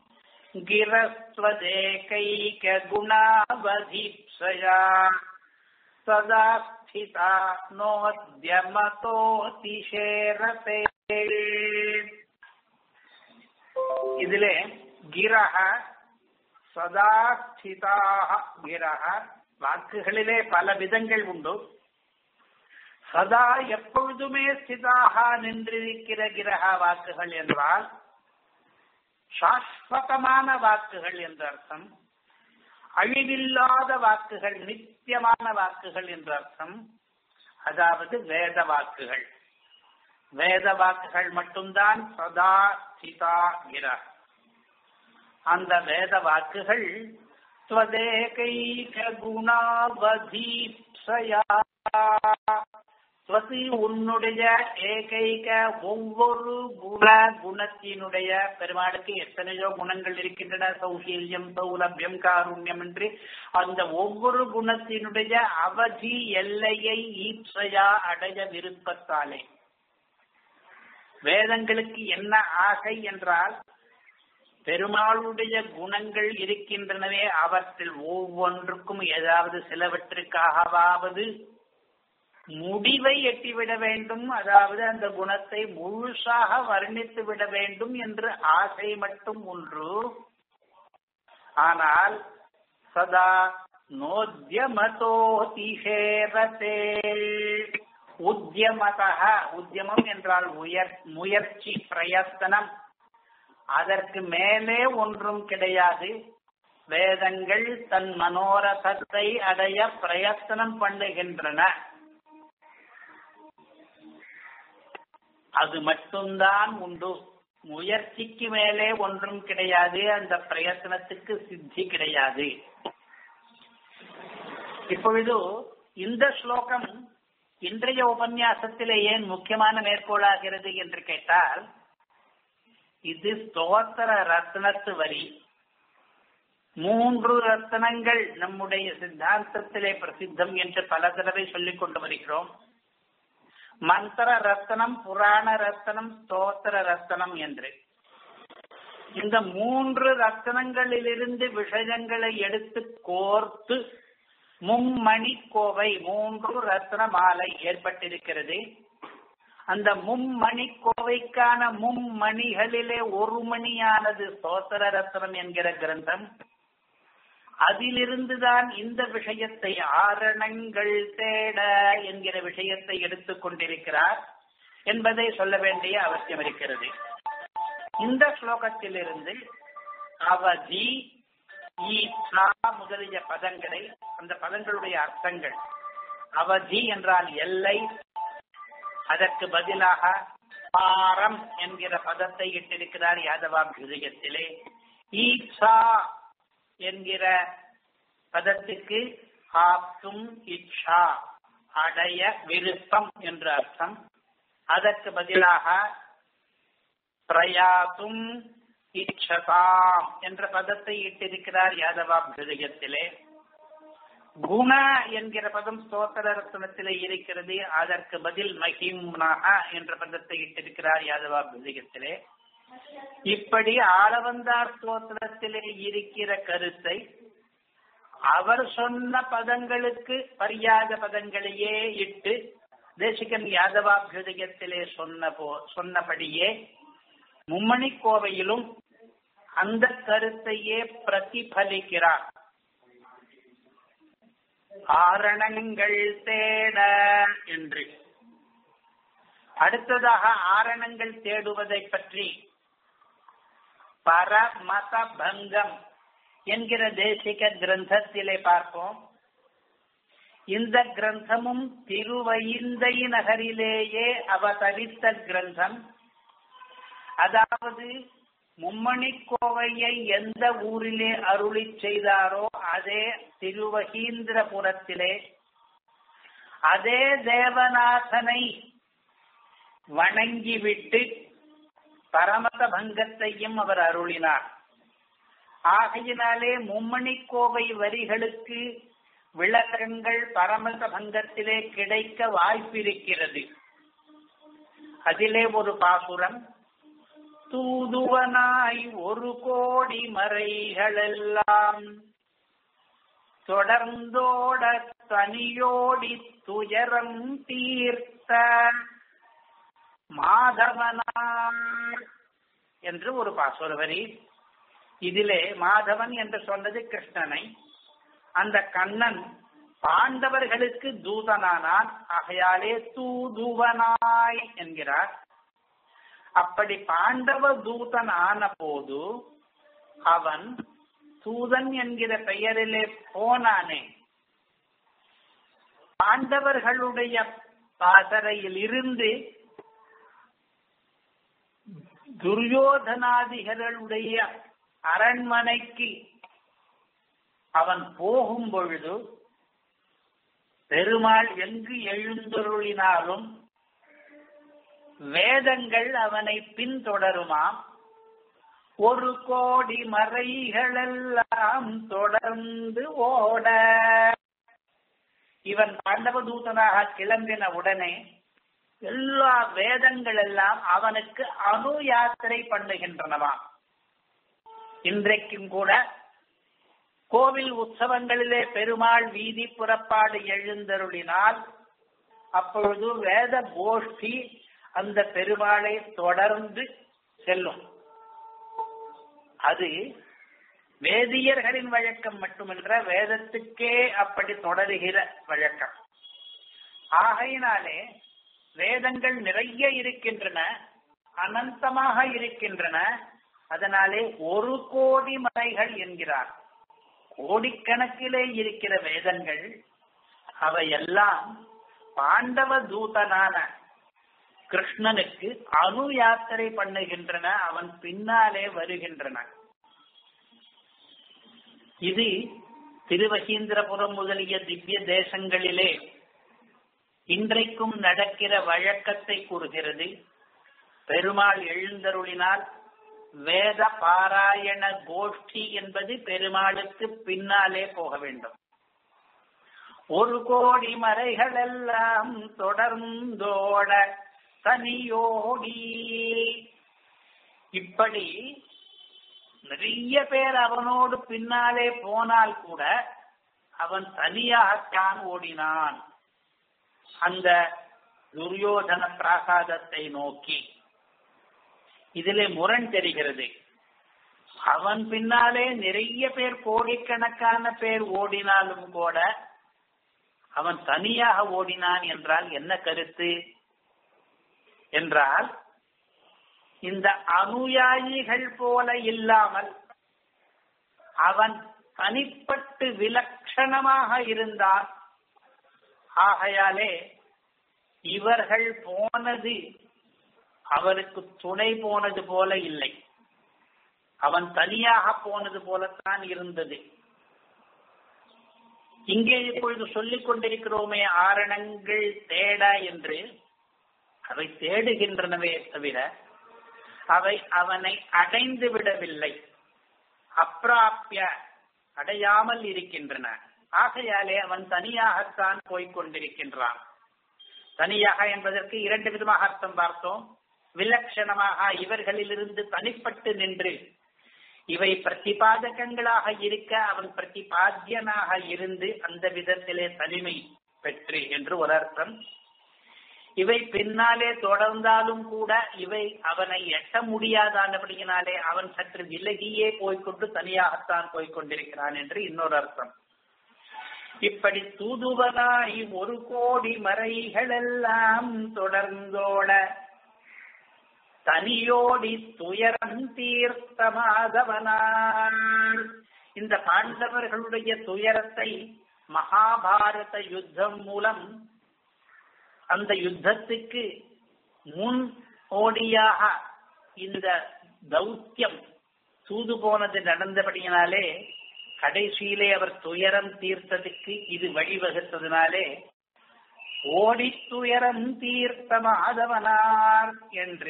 गिरस्त्वदेकैक गुणावधीप्सया सदा स्थिता நோத்யமதோதிஷேரதே இதிலே கிரக சதா ஸ்திதாக கிரக வாக்குகளிலே பல விதங்கள் உண்டு சதா எப்பொழுதுமே ஸ்திதாக நின்றிருக்கிற கிரக வாக்குகள் என்றால் சாஸ்வதமான வாக்குகள் என்ற அர்த்தம் அழிவில்லாத வாக்குகள் நித்தியமான வாக்குகள் என்ற அர்த்தம் அதாவது வேத வாக்குகள் வேத வாக்குகள் மட்டும்தான் சதா சிதா கிர அந்த வேத வாக்குகள் ஸ்வதேகைக குணாவதீப்சயா ஸ்வசி உன்னுடைய ஏகைக ஒவ்வொரு குண குணத்தினுடைய பெருமாளுக்கு எத்தனையோ குணங்கள் இருக்கின்றன சௌசீல்யம் சௌலபியம் காருண்யம் என்று அந்த ஒவ்வொரு குணத்தினுடைய அவதி எல்லையை ஈப்சையா அடைய விருப்பத்தாலே வேதங்களுக்கு என்ன ஆசை என்றால் பெருமாளுடைய குணங்கள் இருக்கின்றனவே அவற்றில் ஒவ்வொன்றுக்கும் ஏதாவது சிலவற்றுக்காகவாவது முடிவை எட்டிவிட வேண்டும் அதாவது அந்த குணத்தை முழுசாக வர்ணித்து விட வேண்டும் என்று ஆசை மட்டும் ஒன்று ஆனால் சதா நோத்யமதோதிஷேரதே உத்தியமதக உத்தியமம் என்றால் உயர் முயற்சி பிரயத்தனம் அதற்கு மேலே ஒன்றும் கிடையாது வேதங்கள் தன் மனோரதத்தை அடைய பிரயத்தனம் பண்ணுகின்றன அது மட்டும்தான் உண்டு முயற்சிக்கு மேலே ஒன்றும் கிடையாது அந்த பிரயத்தனத்துக்கு சித்தி கிடையாது இப்பொழுது இந்த ஸ்லோகம் இன்றைய உபன்யாசத்திலே ஏன் முக்கியமான மேற்கோளாகிறது என்று கேட்டால் இது ஸ்தோத்திர ரத்னத்து வரி மூன்று ரத்னங்கள் நம்முடைய சித்தாந்தத்திலே பிரசித்தம் என்று பல தடவை சொல்லிக் கொண்டு வருகிறோம் மந்திர ரத்தனம் புராண ரத்தனம் ஸ்தோத்திர ரத்தனம் என்று இந்த மூன்று ரத்தனங்களிலிருந்து விஷயங்களை எடுத்து கோர்த்து மும்மணி கோவை மூன்று ரத்ன மாலை ஏற்பட்டிருக்கிறது அந்த மும்மணி கோவைக்கான மும்மணிகளிலே ஒரு மணியானது ஸ்தோத்திர ரத்னம் என்கிற கிரந்தம் அதிலிருந்துதான் இந்த விஷயத்தை ஆரணங்கள் தேட என்கிற விஷயத்தை எடுத்துக் கொண்டிருக்கிறார் என்பதை சொல்ல வேண்டிய அவசியம் இருக்கிறது இந்த ஸ்லோகத்திலிருந்து அவதி ஈசா முதலிய பதங்களை அந்த பதங்களுடைய அர்த்தங்கள் அவதி என்றால் எல்லை அதற்கு பதிலாக பாரம் என்கிற பதத்தை இட்டிருக்கிறார் யாதவாபியுதயத்திலே ஈசா என்கிற பதத்துக்கு ஆப்தும் இச்சா அடைய விருப்பம் என்று அர்த்தம் அதற்கு பதிலாக பிரயாத்தும் இச்சதாம் என்ற பதத்தை இட்டிருக்கிறார் யாதவாபியுதயத்திலே குண என்கிற பதம் ஸ்தோத்திர ரத்னத்திலே இருக்கிறது அதற்கு பதில் மகிம்னக என்ற பதத்தை இட்டிருக்கிறார் யாதவா புதிகத்திலே இப்படி ஆளவந்தார் ஸ்தோத்திரத்திலே இருக்கிற கருத்தை அவர் சொன்ன பதங்களுக்கு பரியாத பதங்களையே இட்டு தேசிகன் யாதவாபியுதயத்திலே சொன்ன போ சொன்னபடியே மும்மணி கோவையிலும் அந்த கருத்தையே பிரதிபலிக்கிறார் ஆரணங்கள் தேட என்று அடுத்ததாக ஆரணங்கள் தேடுவதை பற்றி பரமத பங்கம் என்கிற தேசிக கிரந்தத்திலே பார்ப்போம் இந்த கிரந்தமும் திருவைந்தை நகரிலேயே அவதரித்த கிரந்தம் அதாவது மும்மணி கோவையை எந்த ஊரிலே அருளி செய்தாரோ அதே திருவகீந்திரபுரத்திலே அதே தேவநாதனை வணங்கிவிட்டு பரமத பங்கத்தையும் அவர் அருளினார் ஆகையினாலே மும்மணி கோவை வரிகளுக்கு விளக்கங்கள் பரமத பங்கத்திலே கிடைக்க வாய்ப்பிருக்கிறது அதிலே ஒரு பாசுரம் தூதுவனாய் ஒரு கோடி மறைகளெல்லாம் தொடர்ந்தோட தனியோடி துயரம் தீர்த்த மாதவனார் என்று ஒரு பாசுர வரி இதிலே மாதவன் என்று சொன்னது கிருஷ்ணனை அந்த கண்ணன் பாண்டவர்களுக்கு தூதனானான் ஆகையாலே தூதுவனாய் என்கிறார் அப்படி பாண்டவ தூதன் ஆன போது அவன் தூதன் என்கிற பெயரிலே போனானே பாண்டவர்களுடைய பாசறையில் இருந்து துரியோதனாதிகளுடைய அரண்மனைக்கு அவன் போகும் பொழுது பெருமாள் எங்கு எழுந்தருளினாலும் வேதங்கள் அவனை பின்தொடருமாம் ஒரு கோடி மறைகளெல்லாம் தொடர்ந்து ஓட இவன் பாண்டவ தூதனாக கிளம்பின உடனே எல்லா வேதங்கள் எல்லாம் அவனுக்கு அணு யாத்திரை பண்ணுகின்றனவாம் இன்றைக்கும் கூட கோவில் உற்சவங்களிலே பெருமாள் வீதி புறப்பாடு எழுந்தருளினால் அப்பொழுது வேத கோஷ்டி அந்த பெருமாளை தொடர்ந்து செல்லும் அது வேதியர்களின் வழக்கம் மட்டுமன்ற வேதத்துக்கே அப்படி தொடருகிற வழக்கம் ஆகையினாலே வேதங்கள் நிறைய இருக்கின்றன அனந்தமாக இருக்கின்றன அதனாலே ஒரு கோடி மலைகள் என்கிறார் கோடிக்கணக்கிலே இருக்கிற வேதங்கள் அவையெல்லாம் பாண்டவ தூதனான கிருஷ்ணனுக்கு அணு யாத்திரை பண்ணுகின்றன அவன் பின்னாலே வருகின்றன இது திருவகீந்திரபுரம் முதலிய திவ்ய தேசங்களிலே இன்றைக்கும் நடக்கிற வழக்கத்தை கூறுகிறது பெருமாள் எழுந்தருளினால் வேத பாராயண கோஷ்டி என்பது பெருமாளுக்கு பின்னாலே போக வேண்டும் ஒரு கோடி மறைகள் எல்லாம் தொடர்ந்தோட தனியோடி இப்படி நிறைய பேர் அவனோடு பின்னாலே போனால் கூட அவன் தனியாகத்தான் ஓடினான் அந்த துரியோதன பிராசாதத்தை நோக்கி இதிலே முரண் தெரிகிறது அவன் பின்னாலே நிறைய பேர் கோடிக்கணக்கான பேர் ஓடினாலும் கூட அவன் தனியாக ஓடினான் என்றால் என்ன கருத்து என்றால் இந்த அனுயாயிகள் போல இல்லாமல் அவன் தனிப்பட்டு விலட்சணமாக இருந்தான் ஆகையாலே இவர்கள் போனது அவருக்கு துணை போனது போல இல்லை அவன் தனியாக போனது போலத்தான் இருந்தது இங்கே இப்பொழுது சொல்லிக் கொண்டிருக்கிறோமே ஆரணங்கள் தேட என்று அவை தேடுகின்றனவே தவிர அவை அவனை அடைந்து விடவில்லை அப்பிராப்பிய அடையாமல் இருக்கின்றன ஆகையாலே அவன் தனியாகத்தான் போய்க் கொண்டிருக்கின்றான் தனியாக என்பதற்கு இரண்டு விதமாக அர்த்தம் பார்த்தோம் விலட்சணமாக இவர்களிலிருந்து தனிப்பட்டு நின்று இவை பிரதிபாதகங்களாக இருக்க அவன் பிரதிபாத்தியனாக இருந்து அந்த விதத்திலே தனிமை பெற்று என்று ஒரு அர்த்தம் இவை பின்னாலே தொடர்ந்தாலும் கூட இவை அவனை எட்ட முடியாதானபடியினாலே அவன் சற்று விலகியே போய்கொண்டு தனியாகத்தான் போய்கொண்டிருக்கிறான் என்று இன்னொரு அர்த்தம் இப்படி தூதுவனாய் ஒரு கோடி மறைகளெல்லாம் தொடர்ந்தோட தனியோடி துயரம் தீர்த்த மாதவனார் இந்த பாண்டவர்களுடைய துயரத்தை மகாபாரத யுத்தம் மூலம் அந்த யுத்தத்துக்கு முன் ஓடியாக இந்த தௌத்தியம் தூது போனது நடந்தபடியினாலே கடைசியிலே அவர் துயரம் தீர்த்ததுக்கு இது வழிவகுத்ததினாலே ஓடி துயரம் தீர்த்த மாதவனார் என்று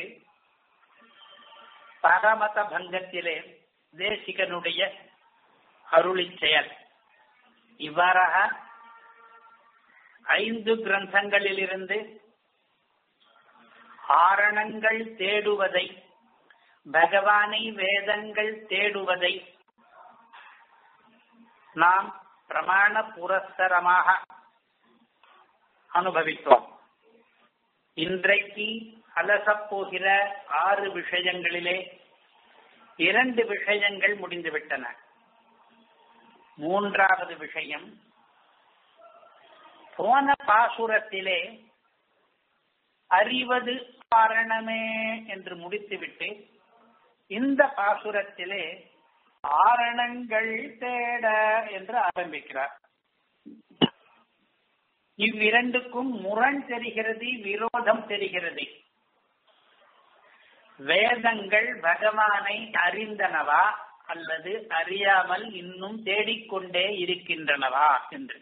பரமத பங்கத்திலே தேசிகனுடைய அருளிச் செயல் இவ்வாறாக ஐந்து கிரந்தங்களிலிருந்து ஆரணங்கள் தேடுவதை பகவானை வேதங்கள் தேடுவதை நாம் பிரமாண புரஸ்தரமாக அனுபவித்தோம் இன்றைக்கு அலசப் போகிற ஆறு விஷயங்களிலே இரண்டு விஷயங்கள் முடிந்துவிட்டன மூன்றாவது விஷயம் போன பாசுரத்திலே அறிவது காரணமே என்று முடித்துவிட்டு இந்த பாசுரத்திலே ஆரணங்கள் தேட என்று ஆரம்பிக்கிறார் இவ்விரண்டுக்கும் முரண் தெரிகிறது விரோதம் தெரிகிறது வேதங்கள் பகவானை அறிந்தனவா அல்லது அறியாமல் இன்னும் தேடிக்கொண்டே இருக்கின்றனவா என்று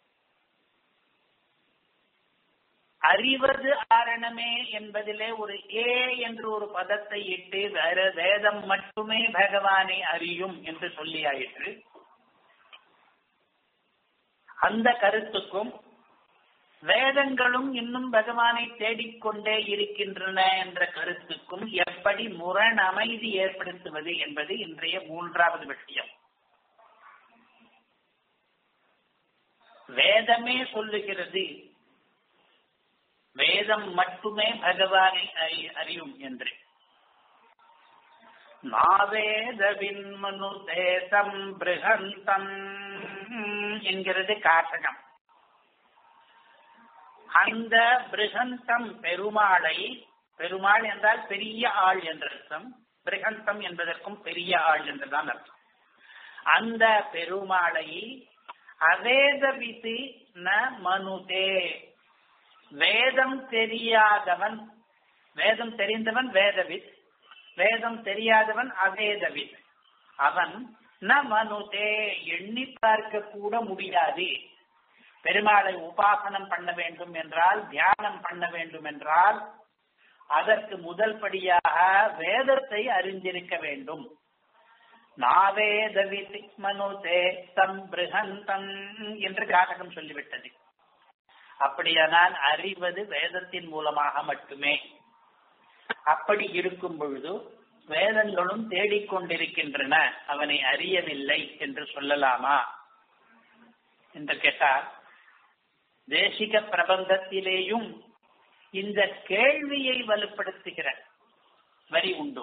அறிவது ஆரணமே என்பதிலே ஒரு ஏ என்று ஒரு பதத்தை இட்டு வேற வேதம் மட்டுமே பகவானை அறியும் என்று சொல்லியாயிற்று அந்த கருத்துக்கும் வேதங்களும் இன்னும் பகவானை தேடிக்கொண்டே இருக்கின்றன என்ற கருத்துக்கும் எப்படி முரண் அமைதி ஏற்படுத்துவது என்பது இன்றைய மூன்றாவது விஷயம் வேதமே சொல்லுகிறது வேதம் மட்டுமே பகவானை அறியும் என்று நாவேதவின் மனு தேசம் பிருகந்தம் என்கிறது காட்டகம் அந்த பிருகந்தம் பெருமாளை பெருமாள் என்றால் பெரிய ஆள் என்ற அர்த்தம் பிருகந்தம் என்பதற்கும் பெரிய ஆள் என்றுதான் அர்த்தம் அந்த பெருமாளை அவேத விதி ந மனுதே வேதம் தெரியாதவன் வேதம் தெரிந்தவன் வேதவித் வேதம் தெரியாதவன் அவேதவித் அவன் ந மனுதே எண்ணி பார்க்க கூட முடியாது பெருமாளை உபாசனம் பண்ண வேண்டும் என்றால் தியானம் பண்ண வேண்டும் என்றால் அதற்கு முதல் படியாக வேதத்தை அறிந்திருக்க வேண்டும் நாவேத மனுதே தம் பிருகந்தம் என்று காட்டகம் சொல்லிவிட்டது அப்படியானால் அறிவது வேதத்தின் மூலமாக மட்டுமே அப்படி இருக்கும் பொழுது வேதங்களும் தேடிக்கொண்டிருக்கின்றன அவனை அறியவில்லை என்று சொல்லலாமா என்று கேட்டால் தேசிக பிரபந்தத்திலேயும் இந்த கேள்வியை வலுப்படுத்துகிற வரி உண்டு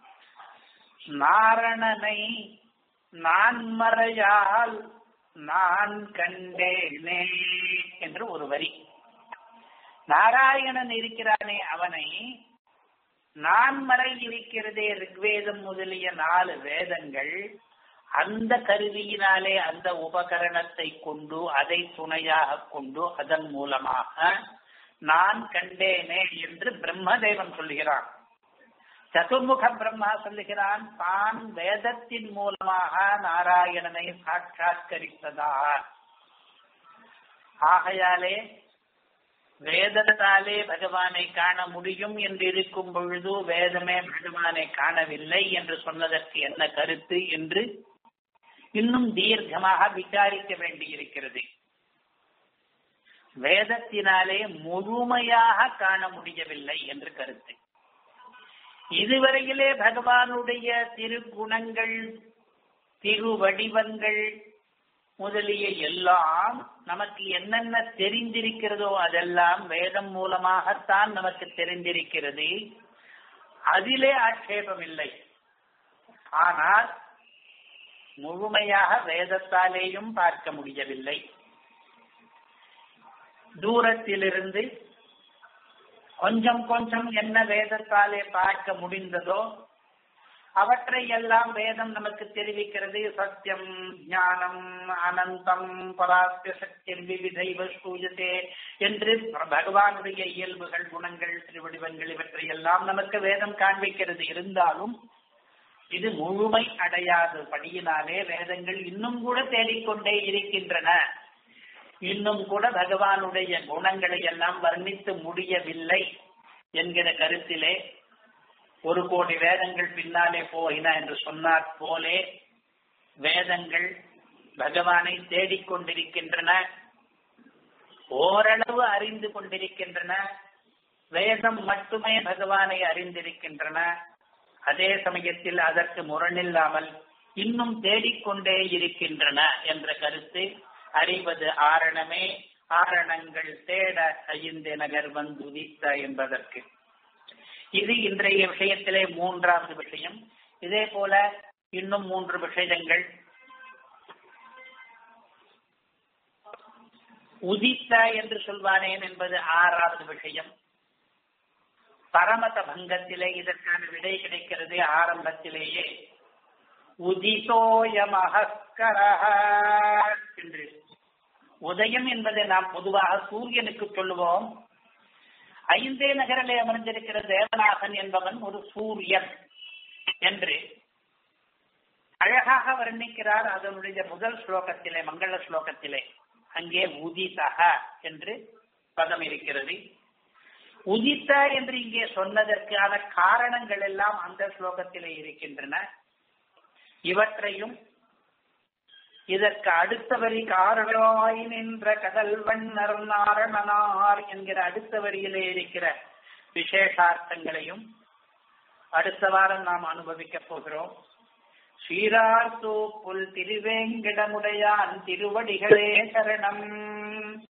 நாரணனை நான் மறையால் நான் கண்டேனே என்று ஒரு வரி நாராயணன் இருக்கிறானே அவனை நான் மறை இருக்கிறதே ரிக்வேதம் முதலிய நாலு வேதங்கள் அந்த கருவியினாலே அந்த உபகரணத்தை கொண்டு அதை துணையாக கொண்டு அதன் மூலமாக நான் கண்டேனே என்று பிரம்மதேவன் சொல்லுகிறான் சதுர்முக பிரம்மா சொல்லுகிறான் தான் வேதத்தின் மூலமாக நாராயணனை சாட்சாத்கரித்ததா ஆகையாலே வேதத்தாலே பகவானை காண முடியும் என்று இருக்கும் பொழுது வேதமே பகவானை காணவில்லை என்று சொன்னதற்கு என்ன கருத்து என்று இன்னும் தீர்க்கமாக விசாரிக்க வேண்டியிருக்கிறது வேதத்தினாலே முழுமையாக காண முடியவில்லை என்று கருத்து இதுவரையிலே பகவானுடைய திருக்குணங்கள் திருவடிவங்கள் முதலிய எல்லாம் நமக்கு என்னென்ன தெரிந்திருக்கிறதோ அதெல்லாம் வேதம் மூலமாகத்தான் நமக்கு தெரிந்திருக்கிறது அதிலே ஆட்சேபம் இல்லை ஆனால் முழுமையாக வேதத்தாலேயும் பார்க்க முடியவில்லை தூரத்திலிருந்து கொஞ்சம் கொஞ்சம் என்ன வேதத்தாலே பார்க்க முடிந்ததோ அவற்றை எல்லாம் வேதம் நமக்கு தெரிவிக்கிறது சத்தியம் ஞானம் அனந்தம் பராத்திய சக்தி விவிதைவ சூயதே என்று பகவானுடைய இயல்புகள் குணங்கள் திருவடிவங்கள் இவற்றை எல்லாம் நமக்கு வேதம் காண்பிக்கிறது இருந்தாலும் இது முழுமை அடையாத படியினாலே வேதங்கள் இன்னும் கூட தேடிக்கொண்டே இருக்கின்றன இன்னும் கூட பகவானுடைய குணங்களை எல்லாம் வர்ணித்து முடியவில்லை என்கிற கருத்திலே ஒரு கோடி வேதங்கள் பின்னாலே போகின என்று சொன்னார் போலே வேதங்கள் பகவானை தேடிக்கொண்டிருக்கின்றன ஓரளவு அறிந்து கொண்டிருக்கின்றன வேதம் மட்டுமே பகவானை அறிந்திருக்கின்றன அதே சமயத்தில் அதற்கு முரணில்லாமல் இன்னும் தேடிக்கொண்டே இருக்கின்றன என்ற கருத்து அறிவது ஆரணமே ஆரணங்கள் தேட ஐந்து நகர் வந்துதித்த என்பதற்கு இது இன்றைய விஷயத்திலே மூன்றாவது விஷயம் இதே போல இன்னும் மூன்று விஷயங்கள் உதித்த என்று சொல்வானேன் என்பது ஆறாவது விஷயம் பரமத பங்கத்திலே இதற்கான விடை கிடைக்கிறது ஆரம்பத்திலேயே உதிதோயமஹஸ்கர என்று உதயம் என்பதை நாம் பொதுவாக சூரியனுக்கு சொல்லுவோம் ஐந்தே நகரிலே அமர்ந்திருக்கிற தேவநாதன் என்பவன் ஒரு சூரியன் என்று அழகாக வர்ணிக்கிறார் அதனுடைய முதல் ஸ்லோகத்திலே மங்கள ஸ்லோகத்திலே அங்கே உதிதக என்று பதம் இருக்கிறது உதித்த என்று இங்கே சொன்னதற்கான காரணங்கள் எல்லாம் அந்த ஸ்லோகத்திலே இருக்கின்றன இவற்றையும் இதற்கு அடுத்த வரி காரணமாய் நின்ற கடல் வண்ணர் நாரணனார் என்கிற அடுத்த வரியிலே இருக்கிற விசேஷார்த்தங்களையும் அடுத்த வாரம் நாம் அனுபவிக்க போகிறோம் ஸ்ரீரார் புல் திருவேங்கிடமுடையான் திருவடிகளே சரணம்